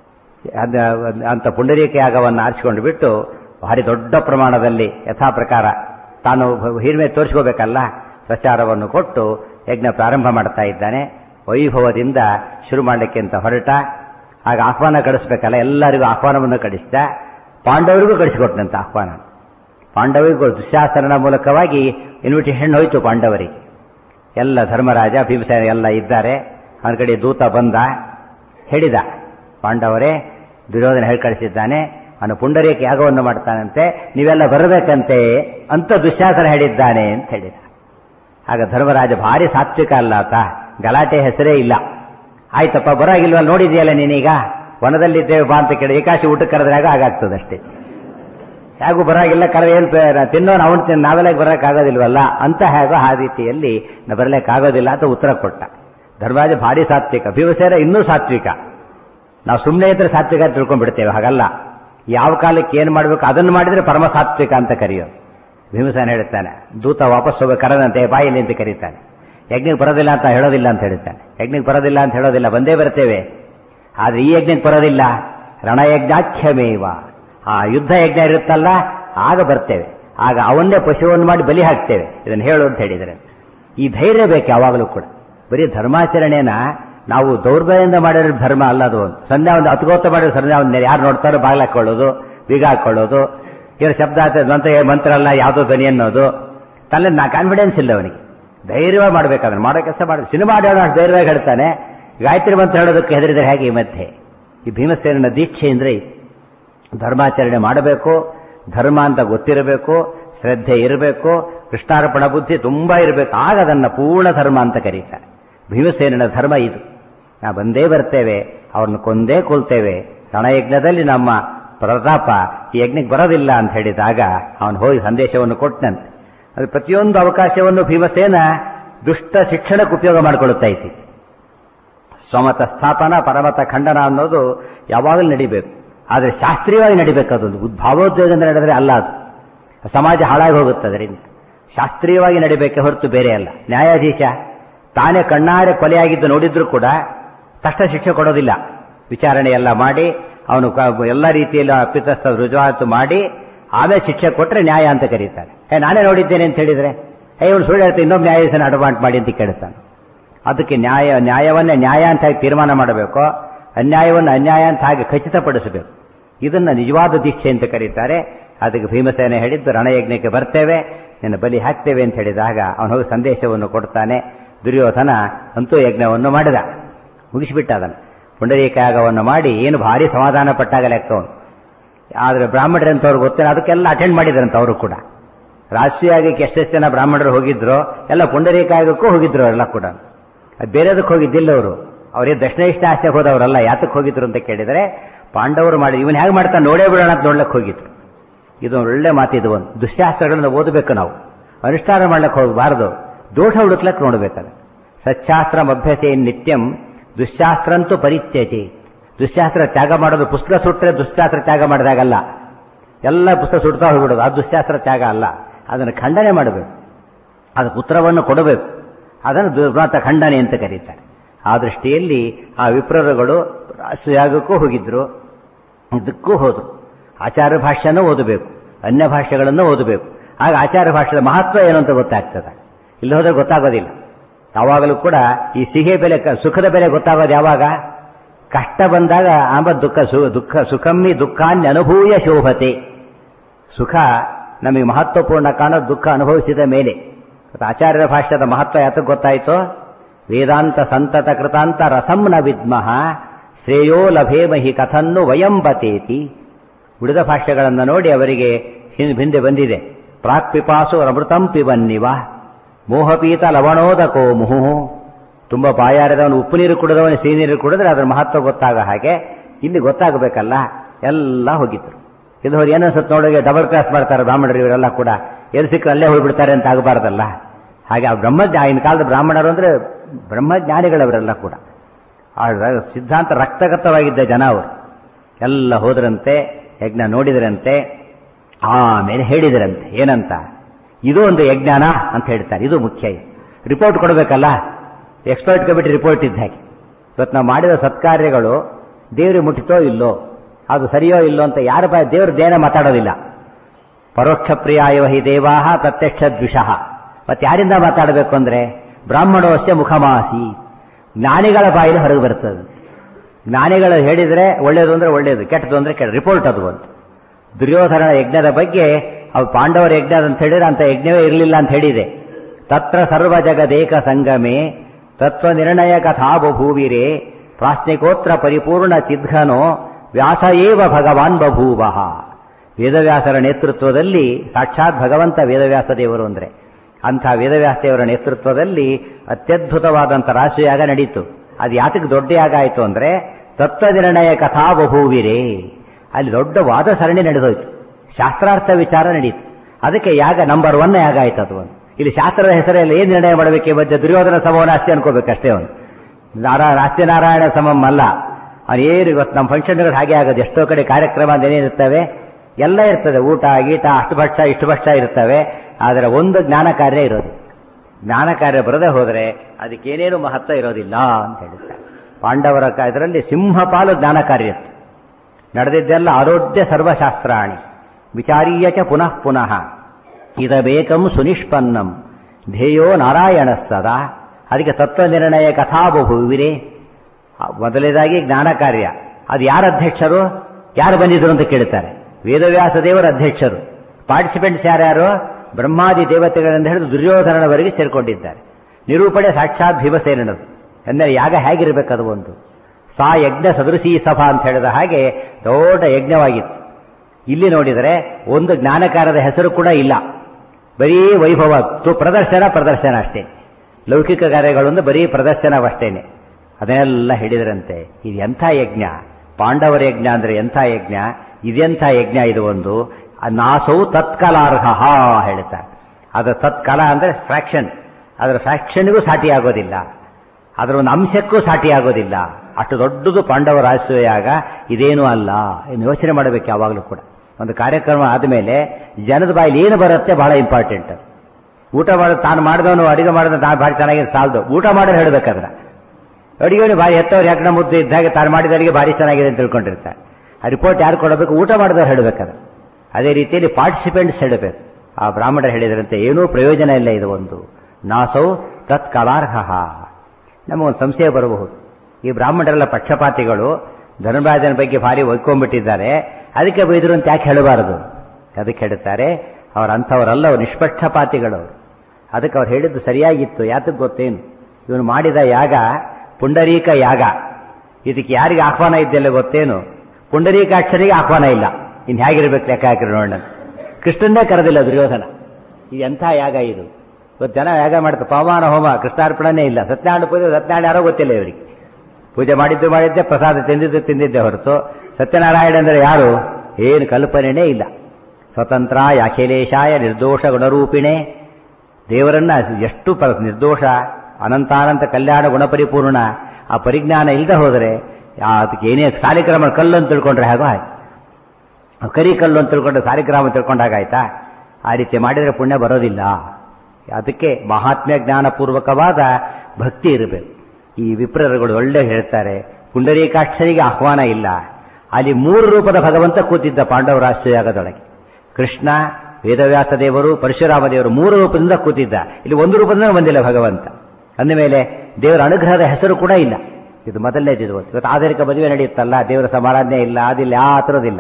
ಅಂತ ಪುಂಡರೀಕ ಯಾಗವನ್ನು ಆರಿಸಿಕೊಂಡು ಬಿಟ್ಟು ಭಾರಿ ದೊಡ್ಡ ಪ್ರಮಾಣದಲ್ಲಿ ಯಥಾ ಪ್ರಕಾರ ತಾನು ಹಿರಿಮೆ ತೋರಿಸ್ಕೋಬೇಕಲ್ಲ ಪ್ರಚಾರವನ್ನು ಕೊಟ್ಟು ಯಜ್ಞ ಪ್ರಾರಂಭ ಮಾಡ್ತಾ ಇದ್ದಾನೆ ವೈಭವದಿಂದ ಶುರು ಮಾಡಲಿಕ್ಕೆ ಅಂತ ಹೊರಟ ಆಗ ಆಹ್ವಾನ ಕಳಿಸ್ಬೇಕಲ್ಲ ಎಲ್ಲರಿಗೂ ಆಹ್ವಾನವನ್ನು ಕಳಿಸಿದ ಪಾಂಡವರಿಗೂ ಕಳಿಸಿಕೊಟ್ಟನಂತ ಆಹ್ವಾನ ಪಾಂಡವರಿಗೂ ದುಶ್ಯಾಸನ ಮೂಲಕವಾಗಿ ಇನ್ವಿಟೇಷನ್ ಹೋಯಿತು ಪಾಂಡವರಿಗೆ ಎಲ್ಲ ಧರ್ಮರಾಜ ಭೀಮಸೇನ ಎಲ್ಲ ಇದ್ದಾರೆ ಅವನ ಕಡೆ ದೂತ ಬಂದ ಹೇಳಿದ ಪಾಂಡವರೇ ದುರ್ಯೋಧನ ಹೇಳಿ ಕಳಿಸಿದ್ದಾನೆ ಅವನು ಪುಂಡರೀಕ ಯಾಗವನ್ನು ಮಾಡ್ತಾನಂತೆ ನೀವೆಲ್ಲ ಬರಬೇಕಂತೆ ಅಂತ ದುಶ್ಯಾಸನ ಹೇಳಿದ್ದಾನೆ ಅಂತ ಹೇಳಿದ ಆಗ ಧರ್ಮರಾಜ ಭಾರಿ ಸಾತ್ವಿಕ ಅಲ್ಲ ಆತ ಗಲಾಟೆ ಹೆಸರೇ ಇಲ್ಲ ಆಯ್ತಪ್ಪ ಬರಾಗಿಲ್ವಲ್ಲ ನೋಡಿದ್ಯಲ್ಲ ನೀನೀಗ ವನದಲ್ಲಿದ್ದೇವೆ ಬಾ ಅಂತ ಕೇಳಿ ಏಕಾಶಿ ಊಟಕ್ಕೆ ಕರೆದ್ರಾಗ ಆಗಾಗ್ತದಷ್ಟೇ ಹೇಗೂ ಬರಾಗಿಲ್ಲ ಕರೆ ಏನ್ ತಿನ್ನೋನು ಅವನು ತಿನ್ನ ನಾವೆಲ್ಲ ಬರೋಕ್ಕಾಗೋದಿಲ್ವಲ್ಲ ಅಂತ ಹೇಗೋ ಆ ರೀತಿಯಲ್ಲಿ ಬರಲಿಕ್ಕಾಗೋದಿಲ್ಲ ಅಂತ ಉತ್ತರ ಕೊಟ್ಟ ಧರ್ಮರಾಜ ಭಾರಿ ಸಾತ್ವಿಕ ಭೀಮಸೇನ ಇನ್ನೂ ಸಾತ್ವಿಕ ನಾವು ಸುಮ್ಮನೆ ಇದ್ರೆ ಸಾತ್ವಿಕ ಅಂತ ತಿಳ್ಕೊಂಡ್ಬಿಡ್ತೇವೆ ಹಾಗಲ್ಲ ಯಾವ ಕಾಲಕ್ಕೆ ಏನು ಮಾಡಬೇಕು ಅದನ್ನು ಮಾಡಿದ್ರೆ ಪರಮ ಸಾತ್ವಿಕ ಅಂತ ಕರೆಯೋದು ಭೀಮಸೇನ ಹೇಳ್ತಾನೆ ದೂತ ವಾಪಸ್ ಹೋಗಿ ಕರೆದಂತೆ ಬಾಯಲ್ಲಿ ಅಂತ ಕರೀತಾನೆ ಯಜ್ಞಕ್ಕೆ ಬರೋದಿಲ್ಲ ಅಂತ ಹೇಳೋದಿಲ್ಲ ಅಂತ ಹೇಳ್ತಾನೆ ಯಜ್ಞಕ್ಕೆ ಬರೋದಿಲ್ಲ ಅಂತ ಹೇಳೋದಿಲ್ಲ ಬಂದೇ ಬರ್ತೇವೆ ಆದ್ರೆ ಈ ಯಜ್ಞಕ್ಕೆ ಬರೋದಿಲ್ಲ ರಣಯಜ್ಞಾಖ್ಯಮೇವ ಆ ಯುದ್ಧ ಯಜ್ಞ ಇರುತ್ತಲ್ಲ ಆಗ ಬರ್ತೇವೆ ಆಗ ಅವನ್ನೇ ಪಶುವನ್ನು ಮಾಡಿ ಬಲಿ ಹಾಕ್ತೇವೆ ಇದನ್ನು ಹೇಳು ಅಂತ ಹೇಳಿದರೆ ಈ ಧೈರ್ಯ ಬೇಕು ಯಾವಾಗಲೂ ಕೂಡ ಬರೀ ಧರ್ಮಾಚರಣೆನ ನಾವು ದೌರ್ಬಲ್ಯದಿಂದ ಮಾಡಿರೋ ಧರ್ಮ ಅಲ್ಲ ಅದು ಸಂಧ್ಯಾ ಒಂದು ಅತ್ಗೋತ ಮಾಡಿರೋ ಸಂಧ್ಯಾ ಒಂದು ಯಾರು ನೋಡ್ತಾರೋ ಬಾಗಿಲು ಹಾಕೊಳ್ಳೋದು ಬೀಗ ಹಾಕೊಳ್ಳೋದು ಇವ್ರ ಶಬ್ದ ಮಂತ್ರ ಮಂತ್ರ ಅಲ್ಲ ಯಾವುದೋ ಧ್ವನಿ ಅನ್ನೋದು ತನ್ನ ನಾ ಕಾನ್ಫಿಡೆನ್ಸ್ ಇಲ್ಲ ಅವನಿಗೆ ಧೈರ್ಯವಾಗಿ ಮಾಡ್ಬೇಕಾದ್ರೆ ಮಾಡೋ ಕೆಲಸ ಮಾಡಿ ಸಿನಿಮಾ ಆಡೋಣ ಅಷ್ಟು ಧೈರ್ಯವಾಗಿ ಹೇಳ್ತಾನೆ ಗಾಯತ್ರಿ ಮಂತ್ರ ಹೇಳೋದಕ್ಕೆ ಹೆದರಿದ್ರೆ ಹೇಗೆ ಈ ಮಧ್ಯೆ ಈ ಭೀಮಸೇನ ದೀಕ್ಷೆ ಅಂದ್ರೆ ಇದು. ಧರ್ಮಾಚರಣೆ ಮಾಡಬೇಕು ಧರ್ಮ ಅಂತ ಗೊತ್ತಿರಬೇಕು ಶ್ರದ್ಧೆ ಇರಬೇಕು ಕೃಷ್ಣಾರ್ಪಣ ಬುದ್ಧಿ ತುಂಬಾ ಇರಬೇಕು ಆಗ ಅದನ್ನ ಪೂರ್ಣ ಧರ್ಮ ಅಂತ ಕರೀತಾರೆ ಭೀಮಸೇನ ಧರ್ಮ ಇದು ನಾವು ಬಂದೇ ಬರ್ತೇವೆ ಅವ್ರನ್ನ ಕೊಂದೇ ಕೊಲ್ತೇವೆ ರಣಯಜ್ಞದಲ್ಲಿ ನಮ್ಮ ಪ್ರತಾಪ ಈ ಯಜ್ಞಕ್ಕೆ ಬರೋದಿಲ್ಲ ಅಂತ ಹೇಳಿದಾಗ ಅವನು ಹೋಗಿ ಸಂದೇಶವನ್ನು ಕೊಟ್ಟನಂತೆ ಅದು ಪ್ರತಿಯೊಂದು ಅವಕಾಶವನ್ನು ಭೀಮಸೇನ ದುಷ್ಟ ಶಿಕ್ಷಣಕ್ಕೆ ಉಪಯೋಗ ಮಾಡಿಕೊಳ್ಳುತ್ತಾ ಇತ್ತು ಸ್ವಮತ ಸ್ಥಾಪನ ಪರಮತ ಖಂಡನ ಅನ್ನೋದು ಯಾವಾಗಲೂ ನಡಿಬೇಕು ಆದರೆ ಶಾಸ್ತ್ರೀಯವಾಗಿ ನಡಿಬೇಕು ಅದೊಂದು ಭಾವೋದ್ವೇಗದಿಂದ ನಡೆದರೆ ಅಲ್ಲ ಅದು ಸಮಾಜ ಹಾಳಾಗಿ ಹೋಗುತ್ತೆ ಅದರಿಂದ ಶಾಸ್ತ್ರೀಯವಾಗಿ ನಡಿಬೇಕೆ ಹೊರತು ಬೇರೆ ಅಲ್ಲ ನ್ಯಾಯಾಧೀಶ ತಾನೇ ಕಣ್ಣಾರೆ ಕೊಲೆಯಾಗಿದ್ದು ನೋಡಿದ್ರು ಕೂಡ ತಕ್ಷಣ ಶಿಕ್ಷೆ ಕೊಡೋದಿಲ್ಲ ವಿಚಾರಣೆ ಎಲ್ಲ ಮಾಡಿ ಅವನು ಕ- ಎಲ್ಲ ರೀತಿಯಲ್ಲಿ ಅಪ್ಪಿತಸ್ಥ ರುಜುವಾತು ಮಾಡಿ ಆಮೇಲೆ ಶಿಕ್ಷೆ ಕೊಟ್ಟರೆ ನ್ಯಾಯ ಅಂತ ಕರೀತಾರೆ ಏ ನಾನೇ ನೋಡಿದ್ದೇನೆ ಅಂತ ಹೇಳಿದ್ರೆ ಏ ಇವನು ಸುಳ್ಳು ಹೇಳ್ತೀನಿ ಇನ್ನೊಬ್ಬ ನ್ಯಾಯಾಧೀಶನ ಅಡ್ವಾಂಟ್ ಮಾಡಿ ಅಂತ ಕೇಳ್ತಾನೆ ಅದಕ್ಕೆ ನ್ಯಾಯ ನ್ಯಾಯವನ್ನೇ ನ್ಯಾಯ ಅಂತ ಹಾಗೆ ತೀರ್ಮಾನ ಮಾಡಬೇಕು ಅನ್ಯಾಯವನ್ನು ಅನ್ಯಾಯ ಅಂತ ಹಾಗೆ ಖಚಿತಪಡಿಸಬೇಕು ಇದನ್ನ ನಿಜವಾದ ದೀಕ್ಷೆ ಅಂತ ಕರೀತಾರೆ ಅದಕ್ಕೆ ಭೀಮಸೇನೆ ಹೇಳಿದ್ದು ರಣಯಜ್ಞಕ್ಕೆ ಬರ್ತೇವೆ ನಿನ್ನ ಬಲಿ ಹಾಕ್ತೇವೆ ಅಂತ ಹೇಳಿದಾಗ ಅವನು ಹೋಗಿ ಸಂದೇಶವನ್ನು ಕೊಡ್ತಾನೆ ದುರ್ಯೋಧನ ಅಂತೂ ಯಜ್ಞವನ್ನು ಮಾಡಿದ ಮುಗಿಸಿಬಿಟ್ಟ ಅದನ್ನು ಪುಂಡರೀಕಾಗವನ್ನು ಮಾಡಿ ಏನು ಭಾರಿ ಸಮಾಧಾನ ಪಟ್ಟಾಗ ಲೆಕ್ಕವನು ಆದರೆ ಬ್ರಾಹ್ಮಣರಂತವ್ರು ಗೊತ್ತೇನೆ ಅದಕ್ಕೆಲ್ಲ ಅಟೆಂಡ್ ಮಾಡಿದ್ರಂತ ಅವರು ಕೂಡ ರಾಷ್ಟ್ರೀಯಕ್ಕೆ ಎಷ್ಟೆಷ್ಟು ಜನ ಬ್ರಾಹ್ಮಣರು ಹೋಗಿದ್ರು ಎಲ್ಲ ಪುಂಡರೀಕಾಗಕ್ಕೂ ಹೋಗಿದ್ರು ಎಲ್ಲ ಕೂಡ ಅದು ಬೇರೆದಕ್ಕೆ ಹೋಗಿದ್ದಿಲ್ಲ ಅವರು ಅವರೇ ದಕ್ಷಿಣ ಇಷ್ಟ ಆಸ್ತಿಗೆ ಹೋದವರಲ್ಲ ಯಾತಕ್ಕೆ ಹೋಗಿದ್ರು ಅಂತ ಕೇಳಿದರೆ ಪಾಂಡವರು ಮಾಡಿ ಇವನ್ ಹೇಗೆ ಮಾಡ್ತಾನೆ ನೋಡೇ ಬಿಡೋಣ ಅಂತ ನೋಡ್ಲಕ್ಕೆ ಹೋಗಿದ್ರು ಇದು ಒಳ್ಳೆ ಮಾತಿದು ಒಂದು ದುಶ್ಯಾಸ್ತ್ರಗಳನ್ನ ಓದಬೇಕು ನಾವು ಅನುಷ್ಠಾನ ಮಾಡ್ಲಿಕ್ಕೆ ಹೋಗಬಾರದು ದೋಷ ಹುಡುಕ್ಲಕ್ಕೆ ನೋಡ್ಬೇಕದು ಸಚ್ಚಾಸ್ತ್ರ ಅಭ್ಯಾಸ ನಿತ್ಯಂ ದುಶ್ಯಾಸ್ತ್ರಂತೂ ಪರಿತ್ಯಜಿ ದುಶ್ಯಾಸ್ತ್ರ ತ್ಯಾಗ ಮಾಡೋದು ಪುಸ್ತಕ ಸುಟ್ಟರೆ ದುಶ್ಯಾಸ್ತ್ರ ತ್ಯಾಗ ಮಾಡಿದಾಗಲ್ಲ ಎಲ್ಲ ಪುಸ್ತಕ ಸುಡ್ತಾ ಹೋಗ್ಬಿಡೋದು ಅದು ದುಶ್ಯಾಸ್ತ್ರ ತ್ಯಾಗ ಅಲ್ಲ ಅದನ್ನು ಖಂಡನೆ ಮಾಡಬೇಕು ಅದಕ್ಕೆ ಉತ್ತರವನ್ನು ಕೊಡಬೇಕು ಅದನ್ನು ದುರ್ಮಾತ ಖಂಡನೆ ಅಂತ ಕರೀತಾರೆ ಆ ದೃಷ್ಟಿಯಲ್ಲಿ ಆ ವಿಪ್ರರುಗಳು ರಾಷ್ಟ್ರಯಾಗಕ್ಕೂ ಹೋಗಿದ್ರು ಇದಕ್ಕೂ ಹೋದ್ರು ಆಚಾರ್ಯ ಭಾಷೆನೂ ಓದಬೇಕು ಅನ್ಯ ಭಾಷೆಗಳನ್ನು ಓದಬೇಕು ಆಗ ಆಚಾರ್ಯ ಭಾಷೆಯ ಮಹತ್ವ ಏನು ಅಂತ ಗೊತ್ತಾಗ್ತದೆ ಇಲ್ಲಿ ಹೋದ್ರೆ ಗೊತ್ತಾಗೋದಿಲ್ಲ ಯಾವಾಗಲೂ ಕೂಡ ಈ ಸಿಹಿ ಬೆಲೆ ಕ- ಸುಖದ ಬೆಲೆ ಗೊತ್ತಾಗೋದು ಯಾವಾಗ ಕಷ್ಟ ಬಂದಾಗ ಆಂಬ ದುಃಖ ಸು- ದುಃಖ ಸುಖಮ್ಮಿ ದುಃಖಾನ್ಯ ಅನುಭೂಯ ಶೋಭತೆ ಸುಖ ನಮಗೆ ಮಹತ್ವಪೂರ್ಣ ಕಾಣೋದು ದುಃಖ ಅನುಭವಿಸಿದ ಮೇಲೆ ಮತ್ತು ಆಚಾರ್ಯರ ಭಾಷ್ಯದ ಮಹತ್ವ ಯಾತಕ್ಕೆ ಗೊತ್ತಾಯಿತು ವೇದಾಂತ ಸಂತತ ಕೃತಾಂತ ರಸಂ ನ ವಿದ್ಮಃ ಶ್ರೇಯೋ ಲಭೇಮಹಿ ಕಥನ್ನು ವಯಂ ಬತೇತಿ ಉಳಿದ ಭಾಷ್ಯಗಳನ್ನು ನೋಡಿ ಅವರಿಗೆ ಹಿಂ- ಹಿಂದೆ ಬಂದಿದೆ ಪ್ರಾಕ್ ಪಿಪಾಸು ಅಮೃತಂ ಪಿಬನ್ನಿವ ಮೋಹಪೀತ ಲವಣೋದಕೋ ಮುಹು ತುಂಬಾ ಬಾಯಾರದವನು ಉಪ್ಪು ನೀರು ಕುಡಿದವನು ಸಿಹಿ ನೀರು ಕುಡಿದ್ರೆ ಅದರ ಮಹತ್ವ ಗೊತ್ತಾಗ ಹಾಗೆ ಇಲ್ಲಿ ಗೊತ್ತಾಗಬೇಕಲ್ಲ ಎಲ್ಲ ಹೋಗಿದ್ರು ಇದು ಹೋಗಿ ಏನನ್ಸುತ್ತೆ ನೋಡಿಗೆ ಡಬಲ್ ಕ್ಲಾಸ್ ಮಾಡ್ತಾರೆ ಬ್ರಾಹ್ಮಣರು ಇವರೆಲ್ಲ ಕೂಡ ಎಲ್ಲಿ ಸಿಕ್ಕರೆ ಅಲ್ಲೇ ಹೋಗ್ಬಿಡ್ತಾರೆ ಅಂತ ಆಗಬಾರ್ದಲ್ಲ ಹಾಗೆ ಆ ಬ್ರಹ್ಮಜ್ಞ ಆಗಿನ ಕಾಲದ ಬ್ರಾಹ್ಮಣರು ಅಂದ್ರೆ ಬ್ರಹ್ಮಜ್ಞಾನಿಗಳವರೆಲ್ಲ ಕೂಡ ಆ ರ- ಸಿದ್ಧಾಂತ ರಕ್ತಗತವಾಗಿದ್ದ ಜನ ಅವರು ಎಲ್ಲ ಹೋದ್ರಂತೆ ಯಜ್ಞ ನೋಡಿದ್ರಂತೆ ಆಮೇಲೆ ಹೇಳಿದ್ರಂತೆ ಏನಂತ ಇದು ಒಂದು ಯಜ್ಞಾನ ಅಂತ ಹೇಳ್ತಾರೆ ಇದು ಮುಖ್ಯ ರಿಪೋರ್ಟ್ ಕೊಡಬೇಕಲ್ಲ ಎಕ್ಸ್ಪರ್ಟ್ ಕಮಿಟಿ ರಿಪೋರ್ಟ್ ಇದ್ದ ಹಾಗೆ ಇವತ್ತು ನಾವು ಮಾಡಿದ ಸತ್ಕಾರ್ಯಗಳು ದೇವ್ರಿಗೆ ಮುಟ್ಟಿತೋ ಇಲ್ಲೋ ಅದು ಸರಿಯೋ ಇಲ್ಲೋ ಅಂತ ಯಾರ ಬಾಯ ದೇವ್ರ ದೇನ ಮಾತಾಡೋದಿಲ್ಲ ಪರೋಕ್ಷ ಪ್ರಿಯಾಯ ಹಿ ದೇವಾಹ ಪ್ರತ್ಯಕ್ಷ ದ್ವಿಷಃ ಮತ್ತೆ ಯಾರಿಂದ ಮಾತಾಡಬೇಕು ಅಂದ್ರೆ ಬ್ರಾಹ್ಮಣೋಸ್ಯ ಮುಖಮಾಸಿ ಜ್ಞಾನಿಗಳ ಬಾಯಲ್ಲಿ ಹೊರಗೆ ಬರ್ತದೆ ಜ್ಞಾನಿಗಳು ಹೇಳಿದ್ರೆ ಒಳ್ಳೇದು ಅಂದ್ರೆ ಒಳ್ಳೇದು ಕೆಟ್ಟದು ಅಂದ್ರೆ ಕೆಟ್ಟ ರಿಪೋರ್ಟ್ ಅದು ಒಂದು ದುರ್ಯೋಧನ ಯಜ್ಞದ ಬಗ್ಗೆ ಅವು ಪಾಂಡವರ ಯಜ್ಞ ಅಂತ ಹೇಳಿದ್ರೆ ಅಂತ ಯಜ್ಞವೇ ಇರಲಿಲ್ಲ ಅಂತ ಹೇಳಿದೆ ತತ್ರ ಸರ್ವ ಜಗದೇಕ ಸಂಗಮೆ ತತ್ವ ನಿರ್ಣಯ ಕಥಾ ಬಭೂವಿರೆ ಪ್ರಾಶ್ನಿಕೋತ್ರ ಪರಿಪೂರ್ಣ ಚಿದ್ಘನೋ ವ್ಯಾಸ ಏವ ಭಗವಾನ್ ಬಭೂವಃ ವೇದವ್ಯಾಸರ ನೇತೃತ್ವದಲ್ಲಿ ಸಾಕ್ಷಾತ್ ಭಗವಂತ ವೇದವ್ಯಾಸ ದೇವರು ಅಂದ್ರೆ ಅಂಥ ವೇದವ್ಯಾಸ ದೇವರ ನೇತೃತ್ವದಲ್ಲಿ ಅತ್ಯದ್ಭುತವಾದಂಥ ರಾಷ್ಟ್ರಯಾಗ ನಡೀತು ಅದು ಯಾತಕ್ಕೆ ದೊಡ್ಡ ಯಾಗ ಆಯಿತು ಅಂದ್ರೆ ತತ್ವ ನಿರ್ಣಯ ಕಥಾ ಬಭೂವಿರೇ ಅಲ್ಲಿ ದೊಡ್ಡ ವಾದ ಸರಣಿ ನಡೆದೋಯ್ತು ಶಾಸ್ತ್ರಾರ್ಥ ವಿಚಾರ ನಡೀತು ಅದಕ್ಕೆ ಯಾಗ ನಂಬರ್ ಒನ್ ಯಾಗ ಆಯ್ತು ಅದು ಒಂದು ಇಲ್ಲಿ ಶಾಸ್ತ್ರದ ಹೆಸರಲ್ಲಿ ಏನ್ ನಿರ್ಣಯ ಮಾಡಬೇಕು ಈ ಮಧ್ಯೆ ದುರ್ಯೋಧನ ಸಮವನ ಅಷ್ಟೇ ಅನ್ಕೋಬೇಕಷ್ಟೇ ಅವನು ನಾರಾ ರಾಷ್ಟ್ರೀಯ ನಾರಾಯಣ ಸಮಂ ಅಲ್ಲ ಅವನು ಏನು ಇವತ್ತು ನಮ್ಮ ಫಂಕ್ಷನ್ಗಳು ಹಾಗೆ ಆಗೋದು ಎಷ್ಟೋ ಕಡೆ ಕಾರ್ಯಕ್ರಮ ಅಂತ ಏನಿರ್ತವೆ ಎಲ್ಲ ಇರ್ತದೆ ಊಟ ಗೀಟ ಅಷ್ಟು ಭಕ್ಷ ಇಷ್ಟು ಭಕ್ಷ ಇರ್ತವೆ ಆದರೆ ಒಂದು ಜ್ಞಾನ ಕಾರ್ಯ ಇರೋದು ಜ್ಞಾನ ಕಾರ್ಯ ಬರದೆ ಹೋದರೆ ಅದಕ್ಕೇನೇನು ಮಹತ್ವ ಇರೋದಿಲ್ಲ ಅಂತ ಹೇಳ್ತಾರೆ ಪಾಂಡವರ ಕ- ಇದರಲ್ಲಿ ಸಿಂಹಪಾಲು ಜ್ಞಾನ ಕಾರ್ಯ ನಡೆದಿದ್ದೆಲ್ಲ ಆರೋಗ್ಯ ಸರ್ವಶಾಸ್ತ್ರಾಣಿ ವಿಚಾರೀಯ ಚ ಪುನಃ ಪುನಃ ಇದಬೇಕಂ ಸುನಿಷ್ಪನ್ನಂ ಧ್ಯೇಯೋ ನಾರಾಯಣ ಸದಾ ಅದಕ್ಕೆ ತತ್ವ ನಿರ್ಣಯ ಕಥಾಬಹುವಿರೇ ಮೊದಲನೇದಾಗಿ ಜ್ಞಾನ ಕಾರ್ಯ ಅದು ಯಾರ ಅಧ್ಯಕ್ಷರು ಯಾರು ಬಂದಿದ್ರು ಅಂತ ಕೇಳ್ತಾರೆ ವೇದವ್ಯಾಸ ದೇವರ ಅಧ್ಯಕ್ಷರು ಪಾರ್ಟಿಸಿಪೆಂಟ್ಸ್ ಯಾರ್ಯಾರು ಬ್ರಹ್ಮಾದಿ ದೇವತೆಗಳಿಂದ ಹಿಡಿದು ದುರ್ಯೋಧನವರೆಗೆ ಸೇರ್ಕೊಂಡಿದ್ದಾರೆ ನಿರೂಪಣೆ ಸಾಕ್ಷಾತ್ ಭೀಮಸೇನದು ಎಂದರೆ ಯಾಗ ಹೇಗಿರಬೇಕದು ಒಂದು ಸಾ ಯಜ್ಞ ಸದೃಶಿ ಸಭಾ ಅಂತ ಹೇಳಿದ ಹಾಗೆ ದೊಡ್ಡ ಯಜ್ಞವಾಗಿತ್ತು ಇಲ್ಲಿ ನೋಡಿದರೆ ಒಂದು ಜ್ಞಾನಕಾರದ ಹೆಸರು ಕೂಡ ಇಲ್ಲ ಬರೀ ವೈಭವ ತು- ಪ್ರದರ್ಶನ ಪ್ರದರ್ಶನ ಅಷ್ಟೇ ಲೌಕಿಕ ಕಾರ್ಯಗಳೊಂದು ಬರೀ ಪ್ರದರ್ಶನವಷ್ಟೇನೆ ಅದನ್ನೆಲ್ಲ ಹೇಳಿದ್ರಂತೆ ಇದು ಎಂಥ ಯಜ್ಞ ಪಾಂಡವರ ಯಜ್ಞ ಅಂದ್ರೆ ಎಂಥ ಯಜ್ಞ ಇದೆಂಥ ಯಜ್ಞ ಇದು ಒಂದು ಆ ನಾಸೌ ತತ್ಕಲಾರ್ಹ ಹೇಳ್ತಾರೆ ಅದರ ತತ್ಕಲ ಅಂದ್ರೆ ಫ್ರಾಕ್ಷನ್ ಅದರ ಫ್ರಾಕ್ಷನ್ಗೂ ಸಾಟಿ ಆಗೋದಿಲ್ಲ ಅದರ ಒಂದು ಅಂಶಕ್ಕೂ ಸಾಟಿ ಆಗೋದಿಲ್ಲ ಅಷ್ಟು ದೊಡ್ಡದು ಪಾಂಡವ ರಾಜಸೂಯಾಗ ಇದೇನೂ ಅಲ್ಲ ಇನ್ನು ಯೋಚನೆ ಮಾಡಬೇಕು ಯಾವಾಗಲೂ ಕೂಡ ಒಂದು ಕಾರ್ಯಕ್ರಮ ಆದಮೇಲೆ ಜನದ ಬಾಯಲ್ಲಿ ಏನು ಬರುತ್ತೆ ಬಹಳ ಇಂಪಾರ್ಟೆಂಟ್ ಊಟ ಮಾಡೋದು ತಾನು ಮಾಡಿದವನು ಅಡಿಗೆ ಮಾಡಿದ ತಾನು ಭಾರಿ ಚೆನ್ನಾಗಿದೆ ಸಾಲದು ಊಟ ಮಾಡೋರು ಹೇಳ್ಬೇಕಾದ್ರೆ ಅಡಿಗೆವನು ಭಾರಿ ಎತ್ತವ್ರು ಯಾಕಡೆ ಮುದ್ದು ಇದ್ದಾಗ ತಾನು ಮಾಡಿದ ಅಡಿಗೆ ಭಾರಿ ಚೆನ್ನಾಗಿದೆ ಅಂತ ತಿಳ್ಕೊಂಡಿರ್ತಾರೆ ಆ ರಿಪೋರ್ಟ್ ಯಾರು ಕೊಡಬೇಕು ಊಟ ಮಾಡಿದವ್ರು ಹೇಳ್ಬೇಕಾದ್ರೆ ಅದೇ ರೀತಿಯಲ್ಲಿ ಪಾರ್ಟಿಸಿಪೆಂಟ್ಸ್ ಹೇಳಬೇಕು ಆ ಬ್ರಾಹ್ಮಣರು ಹೇಳಿದ್ರಂತೆ ಏನೂ ಪ್ರಯೋಜನ ಇಲ್ಲ ಇದು ಒಂದು ನಾಸೌ ತತ್ಕಲಾರ್ಹ ನಮಗೊಂದು ಸಂಶಯ ಬರಬಹುದು ಈ ಬ್ರಾಹ್ಮಣರೆಲ್ಲ ಪಕ್ಷಪಾತಿಗಳು ಧರ್ಮರಾಜನ ಬಗ್ಗೆ ಭಾರಿ ಒಯ್ಕೊಂಡ್ಬಿಟ್ಟಿದ್ದಾರೆ ಅದಕ್ಕೆ ಬೈದರು ಅಂತ ಯಾಕೆ ಹೇಳಬಾರದು ಅದಕ್ಕೆ ಹೇಳುತ್ತಾರೆ ಅವ್ರ ಅಂಥವರಲ್ಲ ಅವ್ರು ನಿಷ್ಪಕ್ಷಪಾತಿಗಳವರು ಅದಕ್ಕೆ ಅವ್ರು ಹೇಳಿದ್ದು ಸರಿಯಾಗಿತ್ತು ಯಾತಕ್ಕೆ ಗೊತ್ತೇನು ಇವನು ಮಾಡಿದ ಯಾಗ ಪುಂಡರೀಕ ಯಾಗ ಇದಕ್ಕೆ ಯಾರಿಗೆ ಆಹ್ವಾನ ಇದ್ದಲ್ಲ ಗೊತ್ತೇನು ಪುಂಡರೀಕಾಕ್ಷರಿಗೆ ಆಹ್ವಾನ ಇಲ್ಲ ಇನ್ನು ಹೇಗಿರ್ಬೇಕು ಲೆಕ್ಕ ಹಾಕಿರಿ ನೋಡೋಣ ಕೃಷ್ಣನ್ನೇ ಕರೆದಿಲ್ಲ ದುರ್ಯೋಧನ ಇದು ಎಂಥ ಯಾಗ ಇದು ಇವತ್ತು ಜನ ಯಾಗ ಮಾಡ್ತಾರೆ ಪವಮಾನ ಹೋಮ ಕೃಷ್ಣಾರ್ಪಣನೇ ಇಲ್ಲ ಸತ್ಯನಾರಾಯಣ ಪೂಜೆ ಸತ್ಯನಾರಾಯಣ ಯಾರೋ ಗೊತ್ತಿಲ್ಲ ಇವರಿಗೆ ಪೂಜೆ ಮಾಡಿದ್ದು ಮಾಡಿದ್ದೆ ಪ್ರಸಾದ ತಿಂದಿದ್ದು ತಿಂದಿದ್ದೆ ಹೊರತು ಸತ್ಯನಾರಾಯಣ ಅಂದರೆ ಯಾರು ಏನು ಕಲ್ಪನೆನೇ ಇಲ್ಲ ಸ್ವತಂತ್ರ ಅಖಿಲೇಶಾಯ ನಿರ್ದೋಷ ಗುಣರೂಪಿಣೆ ದೇವರನ್ನ ಎಷ್ಟು ಪ ನಿರ್ದೋಷ ಅನಂತಾನಂತ ಕಲ್ಯಾಣ ಗುಣಪರಿಪೂರ್ಣ ಆ ಪರಿಜ್ಞಾನ ಇಲ್ಲದೆ ಹೋದರೆ ಆ ಅದಕ್ಕೆ ಏನೇ ಸಾಲಿಗ್ರಾಮ ಕಲ್ಲು ಅಂತ ತಿಳ್ಕೊಂಡ್ರೆ ಹಾಗೋ ಆಯ್ತು ಕರಿ ಕಲ್ಲು ಅಂತ ತಿಳ್ಕೊಂಡ್ರೆ ಸಾಲಿಗ್ರಾಮ ತಿಳ್ಕೊಂಡಾಗಾಯ್ತಾ ಆ ರೀತಿ ಮಾಡಿದರೆ ಪುಣ್ಯ ಬರೋದಿಲ್ಲ ಅದಕ್ಕೆ ಮಹಾತ್ಮ್ಯ ಜ್ಞಾನಪೂರ್ವಕವಾದ ಭಕ್ತಿ ಇರಬೇಕು ಈ ವಿಪ್ರರುಗಳು ಒಳ್ಳೆ ಹೇಳ್ತಾರೆ ಪುಂಡರೀಕಾಕ್ಷರಿಗೆ ಆಹ್ವಾನ ಇಲ್ಲ ಅಲ್ಲಿ ಮೂರು ರೂಪದ ಭಗವಂತ ಕೂತಿದ್ದ ಪಾಂಡವ ರಾಷ್ಟ್ರಯಾಗದೊಳಗೆ ಕೃಷ್ಣ ವೇದವ್ಯಾಸ ದೇವರು ಪರಶುರಾಮ ದೇವರು ಮೂರು ರೂಪದಿಂದ ಕೂತಿದ್ದ ಇಲ್ಲಿ ಒಂದು ರೂಪದಿಂದ ಬಂದಿಲ್ಲ ಭಗವಂತ ಅಂದಮೇಲೆ ದೇವರ ಅನುಗ್ರಹದ ಹೆಸರು ಕೂಡ ಇಲ್ಲ ಇದು ಮೊದಲನೇದು ಇವತ್ತು ಆಧುನಿಕ ಮದುವೆ ನಡೆಯುತ್ತಲ್ಲ ದೇವರ ಸಮಾರಾಧನೆ ಇಲ್ಲ ಅದಿಲ್ಲ ಆ ಥರದಿಲ್ಲ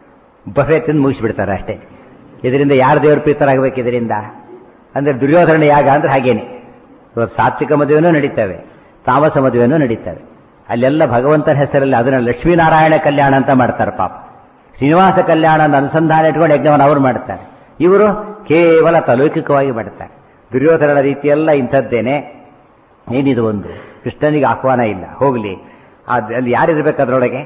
ಬಫೆ ತಿಂದು ಮುಗಿಸ್ಬಿಡ್ತಾರೆ ಅಷ್ಟೇ ಇದರಿಂದ ಯಾರು ದೇವ್ರ ಪ್ರೀತರಾಗಬೇಕು ಇದರಿಂದ ಅಂದ್ರೆ ದುರ್ಯೋಧನ ಯಾಗ ಅಂದ್ರೆ ಹಾಗೇನೆ ಇವತ್ತು ಸಾತ್ವಿಕ ಮದುವೆನೂ ನಡೀತವೆ ತಾಮಸ ಮದುವೆನೂ ನಡೀತವೆ ಅಲ್ಲೆಲ್ಲ ಭಗವಂತನ ಹೆಸರಲ್ಲಿ ಅದನ್ನ ಲಕ್ಷ್ಮೀನಾರಾಯಣ ಕಲ್ಯಾಣ ಅಂತ ಮಾಡ್ತಾರೆ ಪಾಪ ಶ್ರೀನಿವಾಸ ಕಲ್ಯಾಣ ಅಂತ ಅನುಸಂಧಾನ ಇಟ್ಕೊಂಡು ಯಜ್ಞವನ್ನು ಅವರು ಮಾಡ್ತಾರೆ ಇವರು ಕೇವಲ ತಲೌಕಿಕವಾಗಿ ಮಾಡ್ತಾರೆ ದುರ್ಯೋಧನನ ರೀತಿಯೆಲ್ಲ ಇಂಥದ್ದೇನೆ ಏನಿದು ಒಂದು ಕೃಷ್ಣನಿಗೆ ಆಹ್ವಾನ ಇಲ್ಲ ಹೋಗಲಿ ಅಲ್ಲಿ ಯಾರಿರ್ಬೇಕು ಅದರೊಳಗೆ